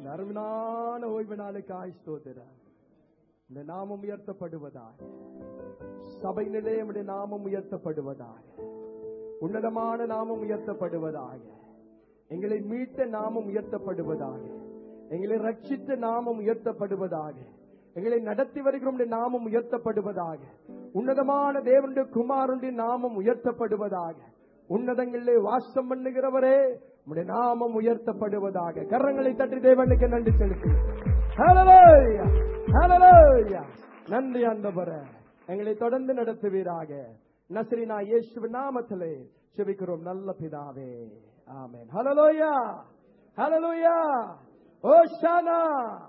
அருமையான ஓய்வு நாளுக்காய் ஸ்தோத்திரம் இந்த நாமம் உயர்த்தப்படுவதாக சபை நிலையமுடைய நாமம் உயர்த்தப்படுவதாக உன்னதமான நாமம் உயர்த்தப்படுவதாக எங்களை மீட்ட நாமம் உயர்த்தப்படுவதாக எங்களை ரட்சித்த நாமம் உயர்த்தப்படுவதாக எங்களை நடத்தி வருகிற உம்முடைய நாமம் உயர்த்தப்படுவதாக உன்னதமான தேவனுடைய குமாரனுடைய நாமம் உயர்த்தப்படுவதாக உன்னதங்களிலே வாசம் பண்ணுகிறவரே உம்முடைய நாமம் உயர்த்தப்படுவதாக கரங்களை தட்டி தேவனுக்கு நன்றி செலுத்து ஹalleluya ஹalleluya நன்றி ஆண்டவரே எங்களை தொடர்ந்து நடத்துவீராக நஸ்ரினா இயேசுவின் நாமத்திலே செபிக்கிறோம் நல்ல பிதாவே ஆமென் ஹalleluya ஹalleluya ஓஷானா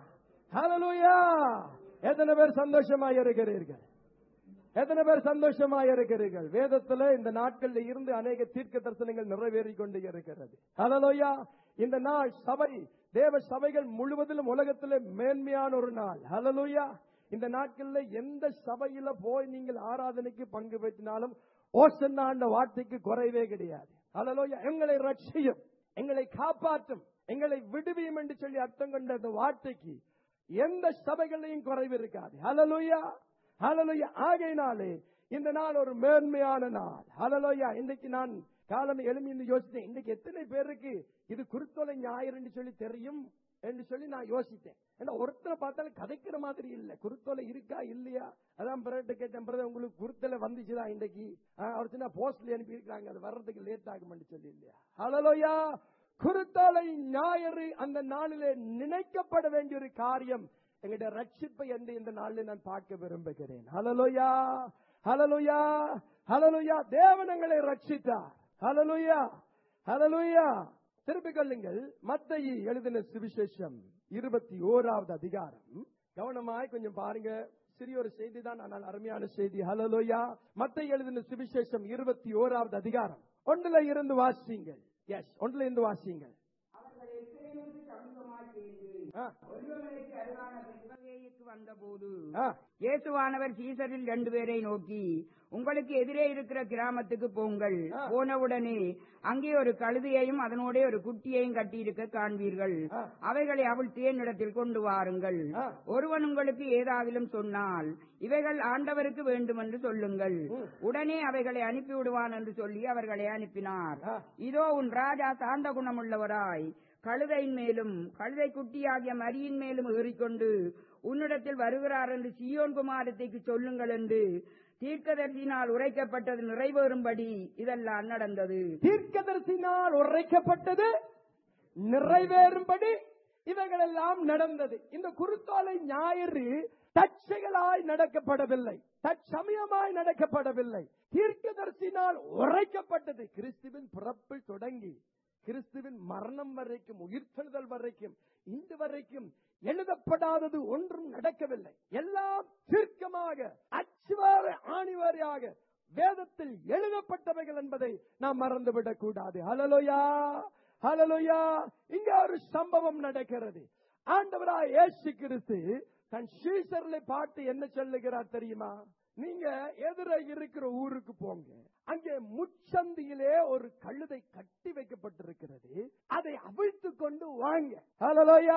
ஹalleluya எத்தனை பேர் சந்தோஷமாய் இருக்கிறீர்கள் எத்தனை பேர் சந்தோஷமாய் இருக்கிறீர்கள் வேதத்துல இந்த நாட்கள்ல இருந்து அநேக தீர்க்க தரிசனங்கள் நிறைவேறி கொண்டு இருக்கிறது ஹalleluya இந்த நாள் சபை தேவ சபைகள் முழுவதிலும் உலகத்திலே மேன்மையான ஒரு நாள் ஹalleluya இந்த நாட்கள்ல எந்த சபையில போய் நீங்கள் ஆராதனைக்கு பங்கு பெற்றினாலும் ஓசன்னா அந்த வார்த்தைக்கு குறைவே கிடையாது ஹalleluya எங்களை ரட்சியும் எங்களை காப்பாற்றும் எங்களை விடுவியும் என்று சொல்லி அர்த்தம் கொண்ட அந்த வார்த்தைக்கு எந்த சபைகளையும் குறைவு இருக்காது ஹalleluya ஹalleluya ஆகையினாலே இந்த நாள் ஒரு மேன்மையான நாள் ஹalleluya இன்னைக்கு நான் காலம் எழுமி யோசித்தேன் இன்னைக்கு எத்தனை பேருக்கு இது குருத்தொலை ஞாயிறு என்று சொல்லி தெரியும் என்று சொல்லி நான் யோசித்தேன் ஏன்னா ஒருத்தரை பார்த்தாலும் கதைக்கிற மாதிரி இல்ல குருத்தொலை இருக்கா இல்லையா அதான் பிறகு கேட்டேன் பிறகு உங்களுக்கு குருத்தலை வந்துச்சுதான் இன்னைக்கு ஆ, அவர் சின்ன போஸ்ட்ல அனுப்பி இருக்காங்க அது வர்றதுக்கு லேட் ஆகும்னு சொல்லி இல்லையா ஹalleluya குருத்தோலை ஞாயிறு அந்த நாளிலே நினைக்கப்பட வேண்டிய ஒரு காரியம் எங்களுடைய ரட்சிப்பை என்று இந்த நாளில் நான் பார்க்க விரும்புகிறேன் ஹalleluya ஹalleluya ஹalleluya தேவன் எங்களை ரட்சித்தார் ஹalleluya ஹalleluya திருப்பிக் கொள்ளுங்கள் மத்தேயு எழுதின சுவிசேஷம் இருபத்தி ஓராவது அதிகாரம் கவனமாய் கொஞ்சம் பாருங்க சிறிய ஒரு செய்தி தான் ஆனால் அருமையான செய்தி ஹalleluya மத்தேயு எழுதின சுவிசேஷம் இருபத்தி ஓராவது அதிகாரம் ஒன்றுல இருந்து வாசிங்கள் எஸ் ஒன்றுல இருந்து வாசிங்கள் அவர்கள் எருசலேமுக்கு சமீபமாய் சேர்ந்து ஆ, ஒலிவமலைக்கு அருகான பெத்பகேயுக்கு வந்தபோது ஆ, இயேசுவானவர் சீசரில் ரெண்டு பேரை நோக்கி உங்களுக்கு எதிரே இருக்கிற கிராமத்துக்கு போங்கள் ஆ. போனவுடனே அங்கே ஒரு கழுதையையும் அதனோட ஒரு குட்டியையும் கட்டியிருக்க காண்பீர்கள் ஆ. அவைகளை அவள் தேனிடத்தில் கொண்டு வாருங்கள் ஆ. ஒருவன் உங்களுக்கு ஏதாவிலும் சொன்னால் இவைகள் ஆண்டவருக்கு வேண்டும் என்று சொல்லுங்கள் ம். உடனே அவைகளை அனுப்பி விடுவான் என்று சொல்லி அவர்களை அனுப்பினார் ஆ. இதோ உன் ராஜா சாந்த குணமுள்ளவராய் கழுதையின் மேலும் கழுதை குட்டியாகிய மரியின் மேலும் ஏறிக்கொண்டு உன்னிடத்தில் வருகிறார் என்று சியோன் குமாரத்தைக்கு சொல்லுங்கள் என்று தீர்க்கதரிசினால் உரைக்கப்பட்டது நிறைவேறும்படி இதெல்லாம் நடந்தது தீர்க்கதரிசினால் உரைக்கப்பட்டது நிறைவேறும்படி இவைகளெல்லாம் நடந்தது இந்த குருத்தோலை ஞாயிறு தற்செயலாய் நடக்கப்படவில்லை தற்சமயமாய் நடக்கப்படவில்லை தீர்க்கதரிசினால் உரைக்கப்பட்டது கிறிஸ்துவின் பிறப்பில் தொடங்கி கிறிஸ்துவின் மரணம் வரைக்கும் உயிர்த்தெழுதல் வரைக்கும் இன்று வரைக்கும் எழுதப்படாதது ஒன்றும் நடக்கவில்லை எல்லாம் தீர்க்கமாக அச்சுவார ஆணிவாரியாக வேதத்தில் எழுதப்பட்டவைகள் என்பதை நாம் மறந்துவிடக் கூடாது ஹலலோயா ஹலலோயா இங்க ஒரு சம்பவம் நடக்கிறது ஆண்டவராய் இயேசு கிறிஸ்து தன் சீசர்ல பாட்டு என்ன சொல்லுகிறார் தெரியுமா நீங்க எதிர இருக்கிற ஊருக்கு போங்க அங்கே முச்சந்தியிலே ஒரு கழுதை கட்டி வைக்கப்பட்டிருக்கிறது அதை அவிழ்த்து கொண்டு வாங்க ஹலலோயா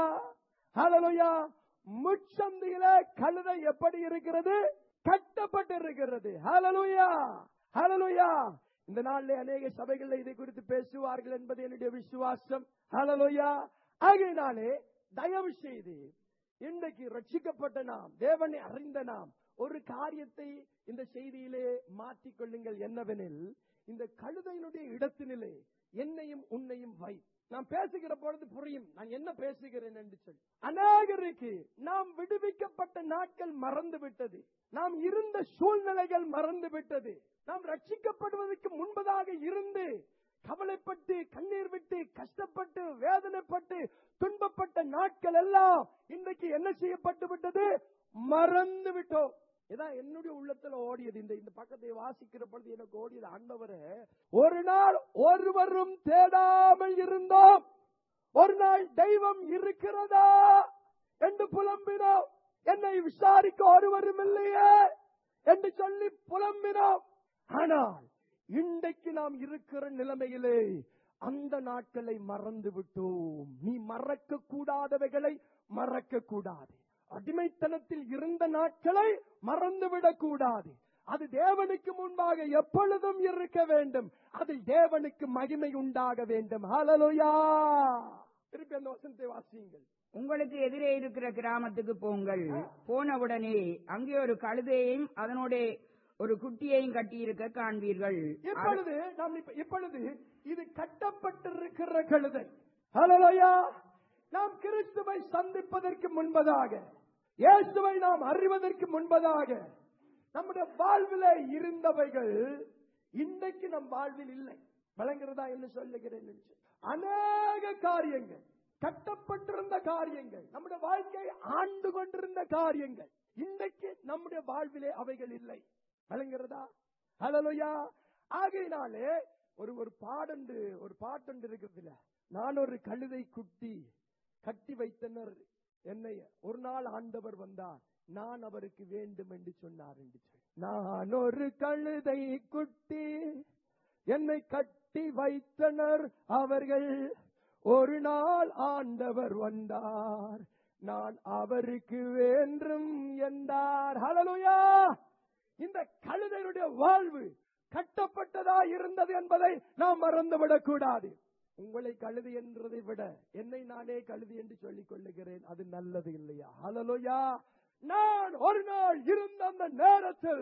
ஹலலோயா முச்சந்தியிலே கழுதை எப்படி இருக்கிறது கட்டப்பட்டிருக்கிறது ஹalleluya ஹalleluya இந்த நாளிலே அநேக சபைகளில் இதை குறித்து பேசுவார்கள் என்பது என்னுடைய விசுவாசம் ஹalleluya ஆகையினாலே தயவு செய்து இன்றைக்கு ரட்சிக்கப்பட்ட நாம் தேவனை அறிந்த நாம் ஒரு காரியத்தை இந்த செய்தியிலே மாற்றிக் கொள்ளுங்கள் என்னவெனில் இந்த கழுதையினுடைய இடத்தினிலே என்னையும் உன்னையும் வை நான் பேசுகிற பொழுது புரியும் நான் என்ன பேசுகிறேன் என்று சொல்லி அநாகருக்கு நாம் விடுவிக்கப்பட்ட நாட்கள் மறந்து விட்டது நாம் இருந்த சூழ்நிலைகள் மறந்து விட்டது நாம் ரட்சிக்கப்படுவதற்கு முன்பதாக இருந்து கவலைப்பட்டு கண்ணீர் விட்டு கஷ்டப்பட்டு வேதனைப்பட்டு துன்பப்பட்ட நாட்கள் எல்லாம் இன்றைக்கு என்ன செய்யப்பட்டு விட்டது மறந்து விட்டோம் இதான் என்னுடைய உள்ளத்துல ஓடியது இந்த இந்த பக்கத்தை வாசிக்கிற பொழுது எனக்கு ஓடியது ஆண்டவரே ஒரு நாள் ஒருவரும் தேடாமல் இருந்தோம் ஒரு நாள் தெய்வம் இருக்கிறதா என்று புலம்பினோம் என்னை விசாரிக்க ஒருவரும் இல்லையே என்று சொல்லி புலம்பினோம் ஆனால் இன்றைக்கு நாம் இருக்கிற நிலைமையிலே அந்த நாட்களை மறந்து விட்டோம் நீ மற மறக்க கூடாதவைகளை மறக்க கூடாது அடிமைத்தனத்தில் இருந்த நாட்களை மறந்துவிடக் கூடாது அது தேவனுக்கு முன்பாக எப்பொழுதும் இருக்க வேண்டும் அதில் தேவனுக்கு மகிமை உண்டாக வேண்டும் ஹalleluya திருப்பி அந்த வசனத்தை வாசியுங்கள் உங்களுக்கு எதிரே இருக்கிற கிராமத்துக்கு போங்கள் போனவுடனே அங்கே ஒரு கழுதையையும் அதனோட ஒரு குட்டியையும் கட்டியிருக்க காண்பீர்கள் இப்பொழுது நாம் இப்ப- இப்பொழுது இது கட்டப்பட்டிருக்கிற கழுதை ஹalleluya நாம் கிறிஸ்துவை சந்திப்பதற்கு முன்பதாக இயேசுவை நாம் அறிவதற்கு முன்பதாக நம்முடைய வாழ்விலே இருந்தவைகள் இன்றைக்கு நம் வாழ்வில் இல்லை வழங்குறதா என்று சொல்லுகிறேன் என்று. அநேக காரியங்கள் கட்டப்பட்டிருந்த காரியங்கள் நம்முடைய வாழ்க்கையை ஆண்டு கொண்டிருந்த காரியங்கள் இன்றைக்கு நம்முடைய வாழ்விலே அவைகள் இல்லை வழங்குறதா ஹalleluya ஆகையினாலே ஒரு ஒரு பாடண்டு ஒரு பாட்டண்டு இருக்கிறதுல நான் ஒரு கழுதை குட்டி கட்டி வைத்தனர் என்னை ஒரு நாள் ஆண்டவர் வந்தார் நான் அவருக்கு வேண்டும் என்று சொன்னார் என்று சொல்லி நான் ஒரு கழுதை குட்டி என்னை கட்டி வைத்தனர் அவர்கள் ஒரு நாள் ஆண்டவர் வந்தார் நான் அவருக்கு வேண்டும் என்றார் ஹalleluya இந்த கழுதையுடைய வாழ்வு கட்டப்பட்டதா இருந்தது என்பதை நாம் மறந்துவிடக் கூடாது உங்களை கழுது என்றதை விட என்னை நானே கழுது என்று சொல்லிக் கொள்ளுகிறேன் அது நல்லது இல்லையா ஹalleluya நான் ஒரு நாள் இருந்த அந்த நேரத்தில்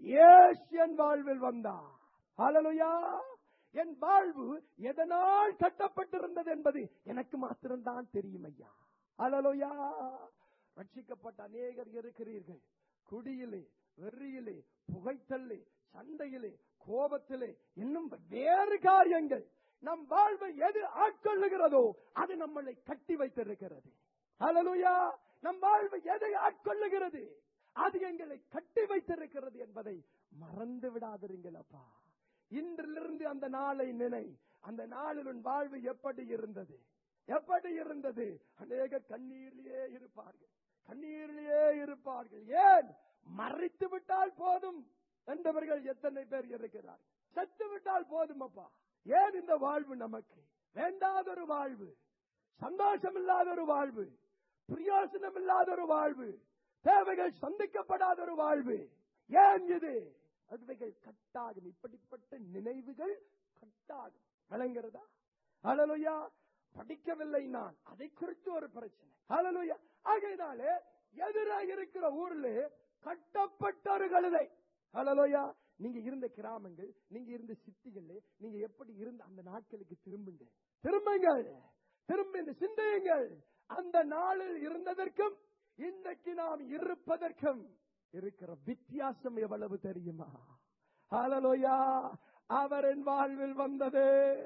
ஏசியன் வாழ்வில் வந்தார் ஹalleluya என் வாழ்வு எதனால் கட்டப்பட்டிருந்தது என்பது எனக்கு மாத்திரம்தான் தெரியும் ஐயா ஹalleluya ரட்சிக்கப்பட்ட அநேகர் இருக்கிறீர்கள் குடியிலே வெறியிலே புகைத்தல்லே சண்டையிலே கோபத்திலே இன்னும் வேறு காரியங்கள் நம் வாழ்வை எது ஆட்கொள்ளுகிறதோ அது நம்மளை கட்டி வைத்திருக்கிறது ஹalleluya நம் வாழ்வு எதை ஆட்கொள்ளுகிறது அது எங்களை கட்டி வைத்திருக்கிறது என்பதை மறந்து விடாதிருங்கள் அப்பா இன்றிலிருந்து அந்த நாளை நினை அந்த நாளில் உன் வாழ்வு எப்படி இருந்தது எப்படி இருந்தது அநேக கண்ணீரிலேயே இருப்பார்கள் கண்ணீரிலேயே இருப்பார்கள் ஏன் மறைத்து விட்டால் போதும் என்றவர்கள் எத்தனை பேர் இருக்கிறார் செத்து விட்டால் போதும் அப்பா ஏன் இந்த வாழ்வு நமக்கு வேண்டாத ஒரு வாழ்வு சந்தோஷம் இல்லாத ஒரு வாழ்வு பிரயோசனம் இல்லாத ஒரு வாழ்வு தேவைகள் சந்திக்கப்படாத ஒரு வாழ்வு ஏன் இது அதுவைகள் கட்டாகும் இப்படிப்பட்ட நினைவுகள் கட்டாகும் விளங்குறதா ஹalleluya படிக்கவில்லை நான் அதை குறித்து ஒரு பிரச்சனை ஹalleluya ஆகையினாலே எதிராக இருக்கிற ஊர்ல கட்டப்பட்ட ஒரு கழுதை ஹalleluya நீங்க இருந்த கிராமங்கள் நீங்க இருந்த சித்திகள் நீங்க எப்படி இருந்த அந்த நாட்களுக்கு திரும்புங்க திரும்புங்கள் திரும்ப இந்த சிந்தையுங்கள் அந்த நாளில் இருந்ததற்கும் இன்றைக்கு நாம் இருப்பதற்கும் இருக்கிற வித்தியாசம் எவ்வளவு தெரியுமா ஹalleluya அவர் என் வாழ்வில் வந்தது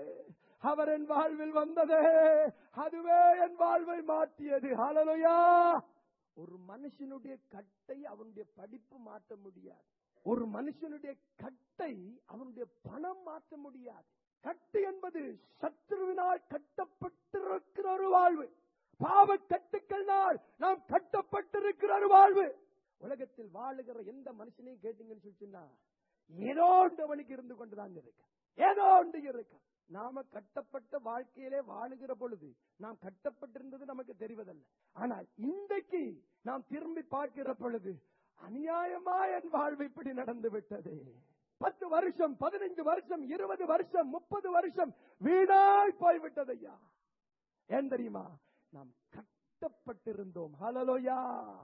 அவர் என் வாழ்வில் வந்தது அதுவே என் வாழ்வை மாற்றியது ஹalleluya ஒரு மனுஷனுடைய கட்டை அவனுடைய படிப்பு மாற்ற முடியாது ஒரு மனுஷனுடைய கட்டை அவனுடைய பணம் மாற்ற முடியாது கட்டு என்பது சத்ருவினால் கட்டப்பட்டிருக்கிற ஒரு வாழ்வு பாவ கட்டுக்கள்னால் நாம் கட்டப்பட்டிருக்கிற ஒரு வாழ்வு உலகத்தில் வாழுகிற எந்த மனுஷனையும் கேட்டீங்கன்னு சொல்லிச்சுன்னா ஏதோ ஒன்று அவனுக்கு இருந்து கொண்டுதான் இருக்கு ஏதோ ஒன்று இருக்கு நாம கட்டப்பட்ட வாழ்க்கையிலே வாழுகிற பொழுது நாம் கட்டப்பட்டிருந்தது நமக்கு தெரிவதல்ல ஆனால் இன்றைக்கு நாம் திரும்பி பார்க்கிற பொழுது அநியாயமா என் வாழ்வு இப்படி நடந்து விட்டது பத்து வருஷம் பதினைந்து வருஷம் இருபது வருஷம் முப்பது வருஷம் வீணாய் போய்விட்டது ஐயா ஏன் தெரியுமா நாம் கட்டப்பட்டிருந்தோம் ஹலலோயா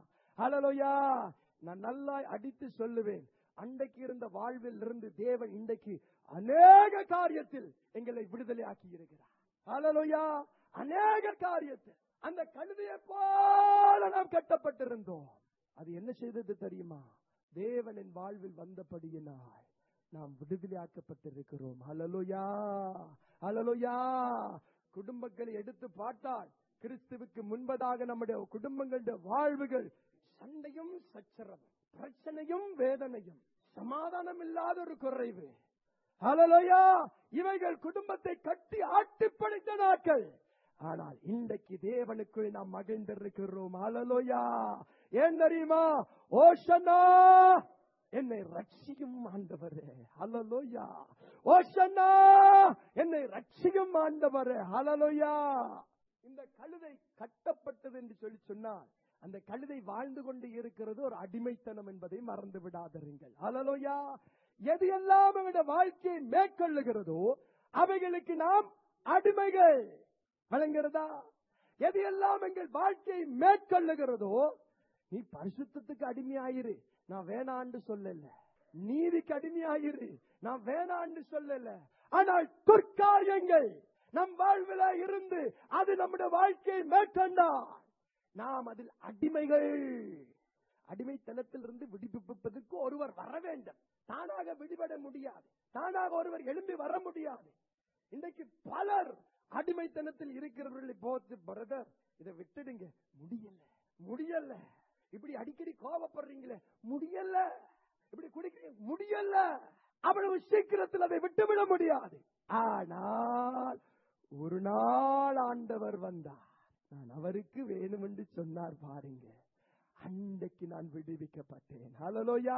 ஹலலோயா நான் நல்லா அடித்து சொல்லுவேன் அன்றைக்கு இருந்த வாழ்வில் இருந்து தேவன் இன்றைக்கு அநேக காரியத்தில் எங்களை விடுதலை ஆக்கி இருக்கிறார் ஹalleluya அநேக காரியத்தில் அந்த கழுதையை போல நாம் கட்டப்பட்டிருந்தோம் அது என்ன செய்தது தெரியுமா தேவனின் வாழ்வில் வந்தபடியினால் நாம் விடுதலையாக்கப்பட்டிருக்கிறோம் ஹalleluya ஹalleluya குடும்பங்களை எடுத்து பார்த்தால் கிறிஸ்துவுக்கு முன்பதாக நம்முடைய குடும்பங்களுடைய வாழ்வுகள் சண்டையும் சச்சரவும் பிரச்சனையும் வேதனையும் சமாதானம் இல்லாத ஒரு குறைவு ஹalleluya இவைகள் குடும்பத்தை கட்டி ஆட்டி படைத்த நாட்கள் ஆனால் இன்றைக்கு தேவனுக்குள் நாம் மகிழ்ந்திருக்கிறோம் ஹalleluya ஏன் தெரியுமா ஓஷனா என்னை ரட்சியும் ஆண்டவரே ஹalleluya ஓஷனா என்னை ரட்சியும் ஆண்டவரே ஹalleluya இந்த கழுதை கட்டப்பட்டது என்று சொல்லி சொன்னால் அந்த கழுதை வாழ்ந்து கொண்டு இருக்கிறது ஒரு அடிமைத்தனம் என்பதை மறந்து விடாதீர்கள் அலலோயா எது எல்லாம் அவருடைய வாழ்க்கையை மேற்கொள்ளுகிறதோ அவைகளுக்கு நாம் அடிமைகள் வழங்குகிறதா எது எல்லாம் எங்கள் வாழ்க்கையை மேற்கொள்ளுகிறதோ நீ பரிசுத்தத்துக்கு அடிமையாயிரு நான் வேணான்னு சொல்லல நீதிக்கு அடிமையாயிரு நான் வேணான்னு சொல்லல ஆனால் துர்க்காரியங்கள் நம் வாழ்வில இருந்து அது நம்முடைய வாழ்க்கையை மேற்கொண்டால் நாம் அதில் அடிமைகள் அடிமைத்தனத்திலிருந்து விடுவிப்பதற்கு ஒருவர் வர வேண்டும் தானாக விடுபட முடியாது தானாக ஒருவர் எழும்பி வர முடியாது இன்றைக்கு பலர் அடிமைத்தனத்தில் இருக்கிறவர்களை போத்து பிரதர் இதை விட்டுடுங்க முடியல முடியல இப்படி அடிக்கடி கோபப்படுறீங்களே முடியல இப்படி குடிக்கிறீங்க முடியல அவ்வளவு சீக்கிரத்தில் அதை விட்டுவிட முடியாது ஆனால் ஒரு நாள் ஆண்டவர் வந்தார் நான் அவருக்கு வேணும் என்று சொன்னார் பாருங்க அன்றைக்கு நான் விடுவிக்கப்பட்டேன் ஹலலோயா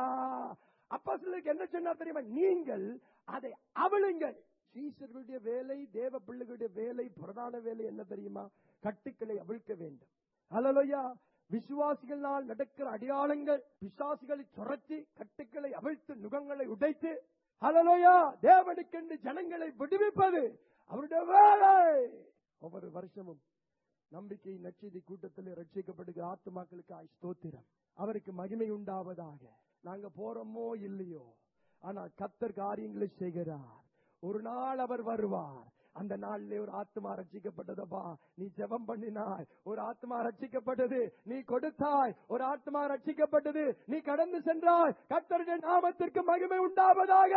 அப்பா சிலருக்கு என்ன சொன்னார் தெரியுமா நீங்கள் அதை அவளுங்கள் சீசர்களுடைய வேலை தேவ பிள்ளைகளுடைய வேலை பிரதான வேலை என்ன தெரியுமா கட்டுக்களை அவிழ்க்க வேண்டும் ஹலலோயா விசுவாசிகளால் நடக்கிற அடையாளங்கள் பிசாசிகளை துரத்தி கட்டுக்களை அவிழ்த்து நுகங்களை உடைத்து ஹலலோயா தேவனுக்கென்று ஜனங்களை விடுவிப்பது அவருடைய வேலை ஒவ்வொரு வருஷமும் நம்பிக்கை நச்செய்தி கூட்டத்தில் ரட்சிக்கப்படுகிற ஆத்துமாக்களுக்கு ஸ்தோத்திரம் அவருக்கு மகிமை உண்டாவதாக நாங்க போறோமோ இல்லையோ ஆனால் கத்தர் காரியங்களை செய்கிறார் ஒரு நாள் அவர் வருவார் அந்த நாளிலே ஒரு ஆத்மா ரட்சிக்கப்பட்டதப்பா நீ ஜெபம் பண்ணினாய் ஒரு ஆத்மா ரட்சிக்கப்பட்டது நீ கொடுத்தாய் ஒரு ஆத்மா ரட்சிக்கப்பட்டது நீ கடந்து சென்றாய் கத்தருடைய நாமத்திற்கு மகிமை உண்டாவதாக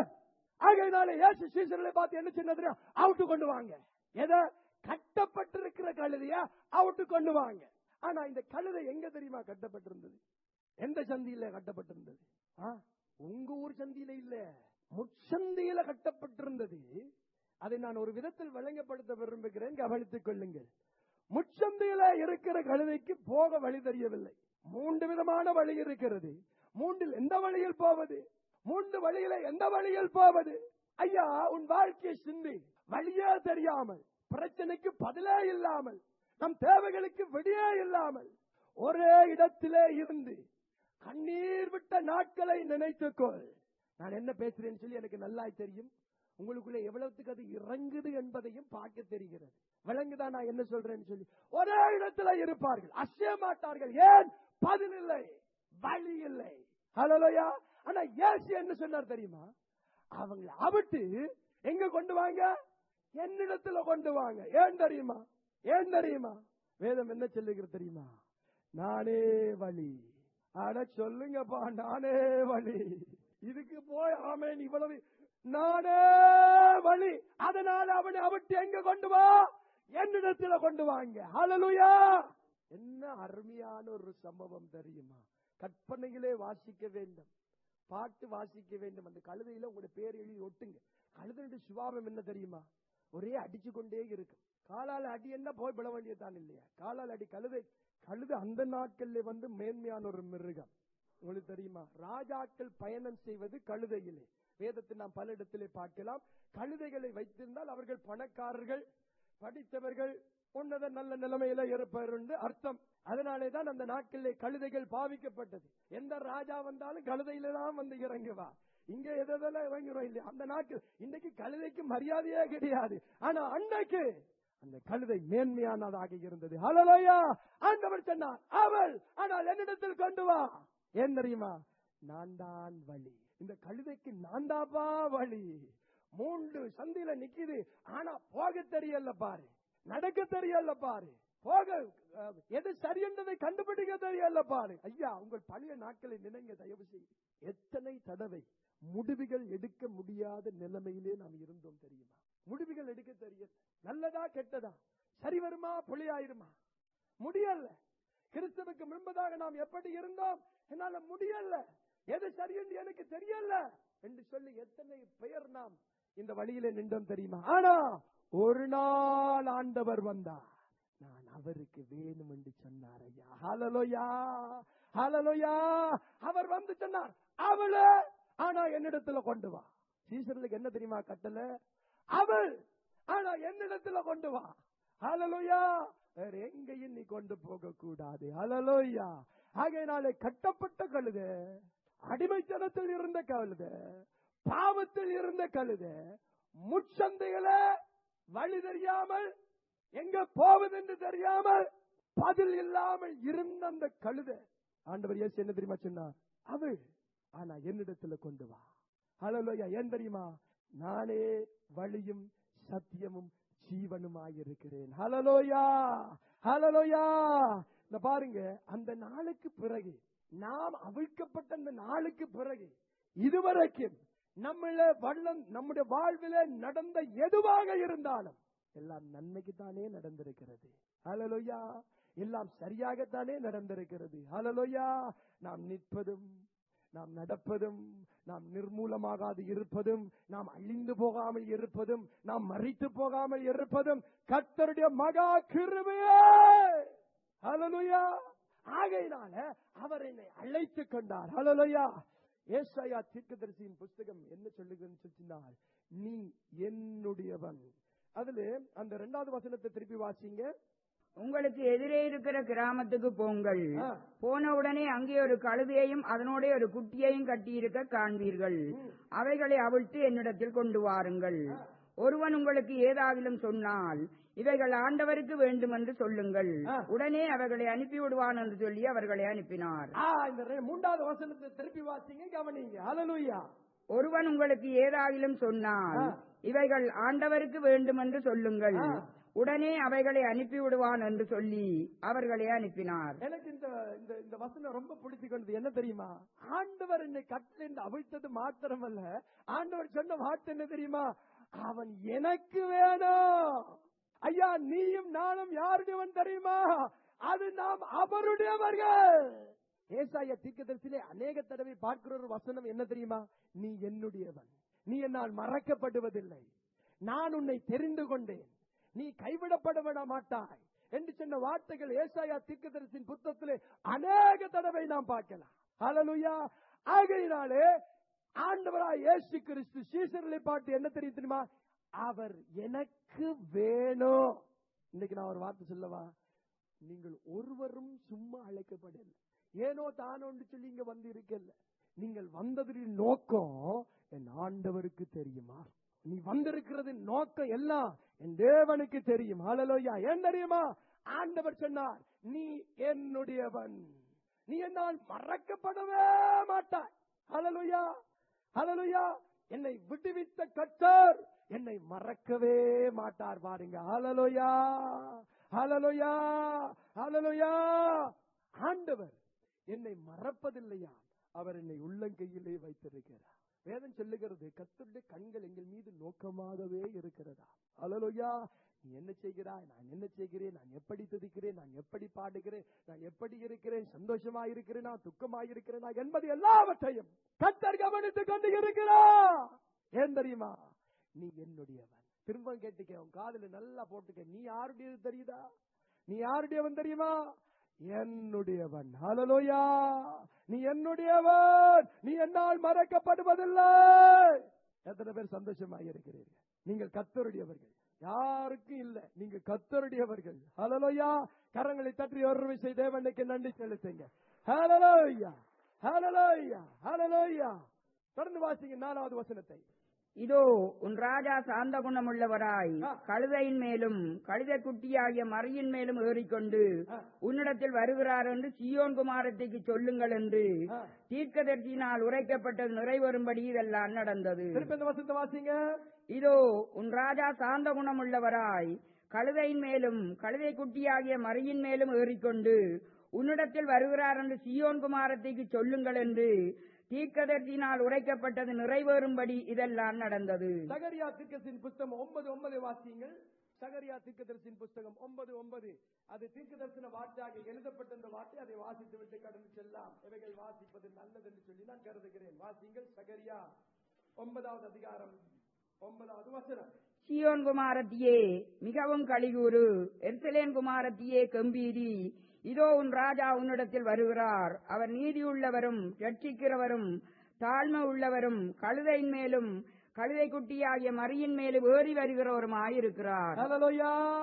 ஆகையினால இயேசு சீசர்களை பார்த்து என்ன சொன்னது அவுட்டு கொண்டு வாங்க எதை கட்டப்பட்டிருக்கிற கழுதைய அவுட்டு கொண்டு வாங்க ஆனா இந்த கழுதை எங்க தெரியுமா கட்டப்பட்டிருந்தது எந்த சந்தியில கட்டப்பட்டிருந்தது ஆ? உங்க ஊர் சந்தியில இல்ல முச்சந்தியில கட்டப்பட்டிருந்தது அதை நான் ஒரு விதத்தில் வழங்கப்படுத்த விரும்புகிறேன் கவனித்துக் கொள்ளுங்கள் முச்சந்தியில இருக்கிற கழுதைக்கு போக வழி தெரியவில்லை மூன்று விதமான வழி இருக்கிறது மூன்றில் எந்த வழியில் போவது மூன்று வழியில எந்த வழியில் போவது ஐயா உன் வாழ்க்கையை சிந்தி வழியே தெரியாமல் பிரச்சனைக்கு பதிலே இல்லாமல் நம் தேவைகளுக்கு விடியே இல்லாமல் ஒரே இடத்திலே இருந்து கண்ணீர் விட்ட நாட்களை நினைத்துக்கொள் நான் என்ன பேசுறேன்னு சொல்லி எனக்கு நல்லாய் தெரியும் உங்களுக்குள்ள எவ்வளவுக்கு அது இறங்குது என்பதையும் பார்க்க தெரிகிறது விளங்குதா நான் என்ன சொல்றேன்னு சொல்லி ஒரே இடத்துல இருப்பார்கள் அசைய மாட்டார்கள் ஏன் பதில் இல்லை வழி இல்லை ஹலோயா ஆனா ஏசு என்ன சொன்னார் தெரியுமா அவங்களை அவிட்டு எங்க கொண்டு வாங்க என்னிடத்துல கொண்டு வாங்க ஏன் தெரியுமா ஏன் தெரியுமா வேதம் என்ன சொல்லுகிறது தெரியுமா நானே வழி அட சொல்லுங்கப்பா நானே வழி இதுக்கு போய் ஆமேன் இவ்வளவு நானே வழி அதனால அவனை அவிட்டு எங்க கொண்டு வா என்னிடத்துல கொண்டு வாங்க ஹalleluya என்ன அருமையான ஒரு சம்பவம் தெரியுமா கற்பனையிலே வாசிக்க வேண்டும் பாட்டு வாசிக்க வேண்டும் அந்த கழுதையில உங்களுடைய பேர் எழுதி ஒட்டுங்க கழுதையுடைய சுபாவம் என்ன தெரியுமா ஒரே அடிச்சு கொண்டே இருக்கும் காலால் அடி என்ன போய் விட வேண்டியதான் இல்லையா காலால் அடி கழுதை கழுதை அந்த நாட்கள்ல வந்து மேன்மையான ஒரு மிருகம் உங்களுக்கு தெரியுமா ராஜாக்கள் பயணம் செய்வது கழுதையிலே வேதத்தை நாம் பல இடத்திலே பார்க்கலாம் கழுதைகளை வைத்திருந்தால் அவர்கள் பணக்காரர்கள் படித்தவர்கள் உன்னத நல்ல நிலைமையில இருப்பார் என்று அர்த்தம் அதனாலே தான் அந்த நாட்களிலே கழுதைகள் பாவிக்கப்பட்டது எந்த ராஜா வந்தாலும் கழுதையில தான் வந்து இறங்குவா இங்க எதெல்லாம் இறங்குறோம் இல்லையா அந்த நாட்கள் இன்னைக்கு கழுதைக்கு மரியாதையே கிடையாது ஆனா அன்னைக்கு அந்த கழுதை மேன்மையானதாக இருந்தது ஹலலோயா ஆண்டவர் சொன்னார் அவள் ஆனால் என்னிடத்தில் கொண்டு வா ஏன் தெரியுமா நான் தான் வழி இந்த கழுதைக்கு நான் தாப்பா வழி மூன்று சந்தியில நிக்குது ஆனா போக தெரியல பாரு நடக்க தெரியல பாரு போக அஹ், எது சரி என்பதை கண்டுபிடிக்க தெரியல பாரு ஐயா உங்கள் பழைய நாட்களை நினைங்க தயவு செய்து எத்தனை தடவை முடிவுகள் எடுக்க முடியாத நிலைமையிலே நாம் இருந்தோம் தெரியுமா முடிவுகள் எடுக்க தெரியல நல்லதா கெட்டதா சரி வருமா புலியாயிருமா முடியல கிறிஸ்துவுக்கு முன்பதாக நாம் எப்படி இருந்தோம் என்னால முடியல எது சரி என்று எனக்கு தெரியல என்று சொல்லி எத்தனை பெயர் நாம் இந்த வழியில நின்றோம் தெரியுமா ஆனா ஒரு நாள் ஆண்டவர் வந்தார் நான் அவருக்கு வேணும் என்று சொன்னார் ஐயா ஹalleluya ஹalleluya அவர் வந்து சொன்னார் அவளே ஆனா என்னிடத்துல கொண்டு வா சீசர்களுக்கு என்ன தெரியுமா கட்டளை அவள் ஆனா என்னிடத்துல கொண்டு வா ஹalleluya வேற எங்கேயும் நீ கொண்டு போக கூடாது ஹalleluya ஆகையினாலே கட்டப்பட்ட கழுதை அடிமைத்தனத்தில் இருந்த கழுதை பாவத்தில் இருந்த கழுதை முச்சந்தைகளை வழி தெரியாமல் எங்க போவதென்று தெரியாமல் பதில் இல்லாமல் இருந்த அந்த கழுதை ஆண்டவர் இயேசு என்ன தெரியுமா சொன்னார் அவள் ஆனா என்னிடத்துல கொண்டு வா ஹalleluya ஏன் தெரியுமா நானே வழியும் சத்தியமும் ஜீவனுமாயிருக்கிறேன் ஹalleluya ஹalleluya இந்த பாருங்க அந்த நாளுக்கு பிறகு நாம் அவிழ்க்கப்பட்ட அந்த நாளுக்கு பிறகு இதுவரைக்கும் நம்மள வள்ளம் நம்முடைய வாழ்வில நடந்த எதுவாக இருந்தாலும் எல்லாம் நன்மைக்கு தானே நடந்திருக்கிறது ஹalleluya எல்லாம் சரியாகத்தானே நடந்திருக்கிறது ஹalleluya நாம் நிற்பதும் நாம் நடப்பதும் நாம் நிர்மூலமாகாது இருப்பதும் நாம் அழிந்து போகாமல் இருப்பதும் நாம் மறித்து போகாமல் இருப்பதும் கர்த்தருடைய மகா கிருபையே ஹalleluya ஆகையினால அவர் என்னை அழைத்துக் கொண்டார் ஹalleluya ஏசாயா தீர்க்கதரிசியின் புஸ்தகம் என்ன சொல்லுகிறன்னு சொன்னால் நீ என்னுடையவன் அதுல அந்த இரண்டாவது வசனத்தை திருப்பி வாசிங்க உங்களுக்கு எதிரே இருக்கிற கிராமத்துக்கு போங்கள் ஆ. போன உடனே அங்கே ஒரு கழுதையையும் அதனோட ஒரு குட்டியையும் கட்டியிருக்க காண்பீர்கள் அவைகளை அவிழ்த்து என்னிடத்தில் கொண்டு வாருங்கள் ஒருவன் உங்களுக்கு ஏதாவிலும் சொன்னால் இவைகள் ஆண்டவருக்கு வேண்டும் என்று சொல்லுங்கள் ஆ. உடனே அவைகளை அனுப்பி விடுவான் என்று சொல்லி அவர்களை அனுப்பினார் ஆ, இந்த ரெ- மூன்றாவது வசனத்தை திருப்பி வாசிங்க கவனிங்க ஹalleluya ஒருவன் உங்களுக்கு ஏதாவிலும் சொன்னால் ஆ. இவைகள் ஆண்டவருக்கு வேண்டும் என்று சொல்லுங்கள் ஆ. உடனே அவைகளை அனுப்பி விடுவான் என்று சொல்லி அவர்களை அனுப்பினார் எனக்கு இந்த இந்த இந்த வசனம் ரொம்ப பிடிச்சு கொண்டது என்ன தெரியுமா ஆண்டவர் என்னை கட்டிலிருந்து அவிழ்த்தது மாத்திரமல்ல ஆண்டவர் சொன்ன வார்த்தை என்ன தெரியுமா அவன் எனக்கு வேணும் ஐயா நீயும் நானும் யாருடையவன் தெரியுமா அது நாம் அவருடையவர்கள் ஏசாய தீர்க்கதரிசிலே அநேக தடவை பார்க்கிற ஒரு வசனம் என்ன தெரியுமா நீ என்னுடையவன் நீ என்னால் மறக்கப்படுவதில்லை நான் உன்னை தெரிந்து கொண்டேன் நீ கைவிடப்பட விட மாட்டாய் என்று சொன்ன வார்த்தைகள் ஏசாயா தீர்க்கதரிசியின் புத்தகத்திலே அநேக தடவை நாம் பார்க்கலாம் ஹalleluya ஆகையினாலே ஆண்டவராய் இயேசு கிறிஸ்து சீசர்களை பார்த்து என்ன தெரியும் தெரியுமா அவர் எனக்கு வேணும் இன்னைக்கு நான் ஒரு வார்த்தை சொல்லவா நீங்கள் ஒருவரும் சும்மா அழைக்கப்படல ஏனோ தானோன்னு சொல்லி இங்க வந்து இருக்கல நீங்கள் வந்ததின் நோக்கம் என் ஆண்டவருக்கு தெரியுமா நீ வந்திருக்கிறது நோக்கம் எல்லாம் என் தேவனுக்கு தெரியும் ஹalleluya ஏன் தெரியுமா ஆண்டவர் சொன்னார் நீ என்னுடையவன் நீ என்னால் மறக்கப்படவே மாட்டாய் ஹalleluya ஹalleluya என்னை விடுவித்த கர்த்தர் என்னை மறக்கவே மாட்டார் பாருங்க ஹalleluya ஹalleluya ஹalleluya ஆண்டவர் என்னை மறப்பதில்லையா அவர் என்னை உள்ளங்கையிலே வைத்திருக்கிறார் வேதம் சொல்லுகிறது கர்த்தருடைய கண்கள் எங்கள் மீது நோக்கமாகவே இருக்கிறதா ஹalleluya நீ என்ன செய்கிறாய் நான் என்ன செய்கிறேன் நான் எப்படி துதிக்கிறேன் நான் எப்படி பாடுகிறேன் நான் எப்படி இருக்கிறேன் சந்தோஷமா இருக்கிறேனா துக்கமா இருக்கிறேனா என்பது எல்லாவற்றையும் கர்த்தர் கவனித்துக் கொண்டு இருக்கிறார் ஏன் தெரியுமா நீ என்னுடையவன் திரும்ப கேட்டுக்க உன் காதுல நல்லா போட்டுக்க நீ யாருடையது தெரியுதா நீ யாருடையவன் தெரியுமா என்னுடையவன் ஹalleluya நீ என்னுடையவன் நீ என்னால் மறக்கப்படுவதில்லை எத்தனை பேர் சந்தோஷமாக இருக்கிறீர்கள் நீங்கள் கத்தருடையவர்கள் யாருக்கும் இல்ல நீங்க கத்தருடையவர்கள் ஹalleluya கரங்களை தட்டி ஒரு விஷயம் தேவனுக்கு நன்றி செலுத்துங்க ஹalleluya ஹalleluya ஹalleluya தொடர்ந்து வாசிங்க நாலாவது வசனத்தை இதோ உன் ராஜா சாந்த குணமுள்ளவராய் ஆ. கழுதையின் மேலும் கழுதை குட்டியாகிய மறியின் மேலும் ஏறிக்கொண்டு ஆ. உன்னிடத்தில் வருகிறார் என்று சீயோன் குமாரத்திற்கு சொல்லுங்கள் என்று ஆ. தீர்க்கதரிசியினால் உரைக்கப்பட்டது நிறைவேறும்படி இதெல்லாம் நடந்தது திருப்பி இந்த வசனத்தை வாசிங்க இதோ உன் ராஜா சாந்த குணமுள்ளவராய் கழுதையின் மேலும் கழுதை குட்டியாகிய மறியின் மேலும் ஏறிக்கொண்டு உன்னிடத்தில் வருகிறார் என்று சீயோன் குமாரத்திற்கு சொல்லுங்கள் என்று தீர்க்கதரிசியினால் உரைக்கப்பட்டது நிறைவேறும்படி இதெல்லாம் நடந்தது சகரியா தீர்க்கதரிசியின் புஸ்தகம் ஒன்பது ஒன்பது வாசியுங்கள் சகரியா தீர்க்கதரிசியின் புஸ்தகம் ஒன்பது ஒன்பது அது தீர்க்கதரிசன வார்த்தையாக எழுதப்பட்ட இந்த வார்த்தை அதை வாசித்து விட்டு கடந்து செல்லாம் இவைகள் வாசிப்பது நல்லது என்று சொல்லி நான் கருதுகிறேன் வாசிங்கள் சகரியா ஒன்பதாவது அதிகாரம் ஒன்பதாவது வசனம் சீயோன் குமாரத்தியே மிகவும் கலிகூறு எர்சலேன் குமாரத்தியே கம்பீரி இதோ உன் ராஜா உன்னிடத்தில் வருகிறார் அவர் நீதியுள்ளவரும் ரட்சிக்கிறவரும் தாழ்மை உள்ளவரும் கழுதையின் மேலும் கழுதை குட்டியாகிய மறியின் மேலும் ஏறி வருகிறவருமாயிருக்கிறார் ஹalleluya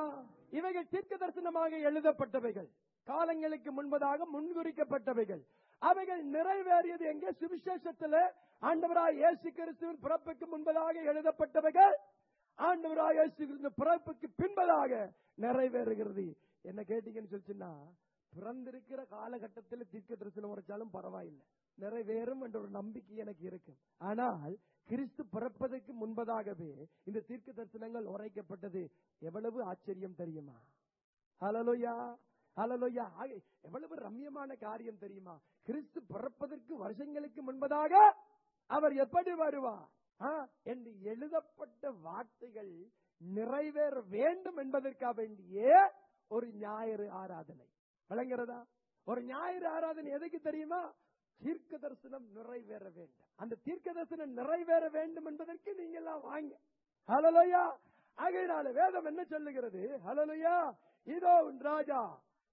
இவைகள் தீர்க்க தரிசனமாக எழுதப்பட்டவைகள் காலங்களுக்கு முன்பதாக முன்குறிக்கப்பட்டவைகள் அவைகள் நிறைவேறியது எங்கே சுவிசேஷத்துல ஆண்டவராய் இயேசு கிறிஸ்துவின் பிறப்புக்கு முன்பதாக எழுதப்பட்டவைகள் ஆண்டவராய் இயேசு கிறிஸ்துவின் பிறப்புக்கு பின்பதாக நிறைவேறுகிறது என்ன கேட்டீங்கன்னு சொல்லிச்சுன்னா பிறந்திருக்கிற காலகட்டத்தில் தீர்க்க தரிசனம் உரைச்சாலும் பரவாயில்லை நிறைவேறும் என்ற ஒரு நம்பிக்கை எனக்கு இருக்கு ஆனால் கிறிஸ்து பிறப்பதற்கு முன்பதாகவே இந்த தீர்க்க தரிசனங்கள் உரைக்கப்பட்டது எவ்வளவு ஆச்சரியம் தெரியுமா ஹலலோயா ஹலலோயா ஆக, எவ்வளவு ரம்யமான காரியம் தெரியுமா கிறிஸ்து பிறப்பதற்கு வருஷங்களுக்கு முன்பதாக அவர் எப்படி வருவார் ஆ, என்று எழுதப்பட்ட வார்த்தைகள் நிறைவேற வேண்டும் என்பதற்காக வேண்டிய ஒரு ஞாயிறு ஆராதனை விளங்குறதா ஒரு ஞாயிறு ஆராதனை எதுக்கு தெரியுமா தீர்க்க தரிசனம் நிறைவேற வேண்டும் அந்த தீர்க்க தரிசனம் நிறைவேற வேண்டும் என்பதற்கு நீங்க எல்லாம் வாங்க ஹலலோயா ஆகையினால வேதம் என்ன சொல்லுகிறது ஹலலோயா இதோ உன் ராஜா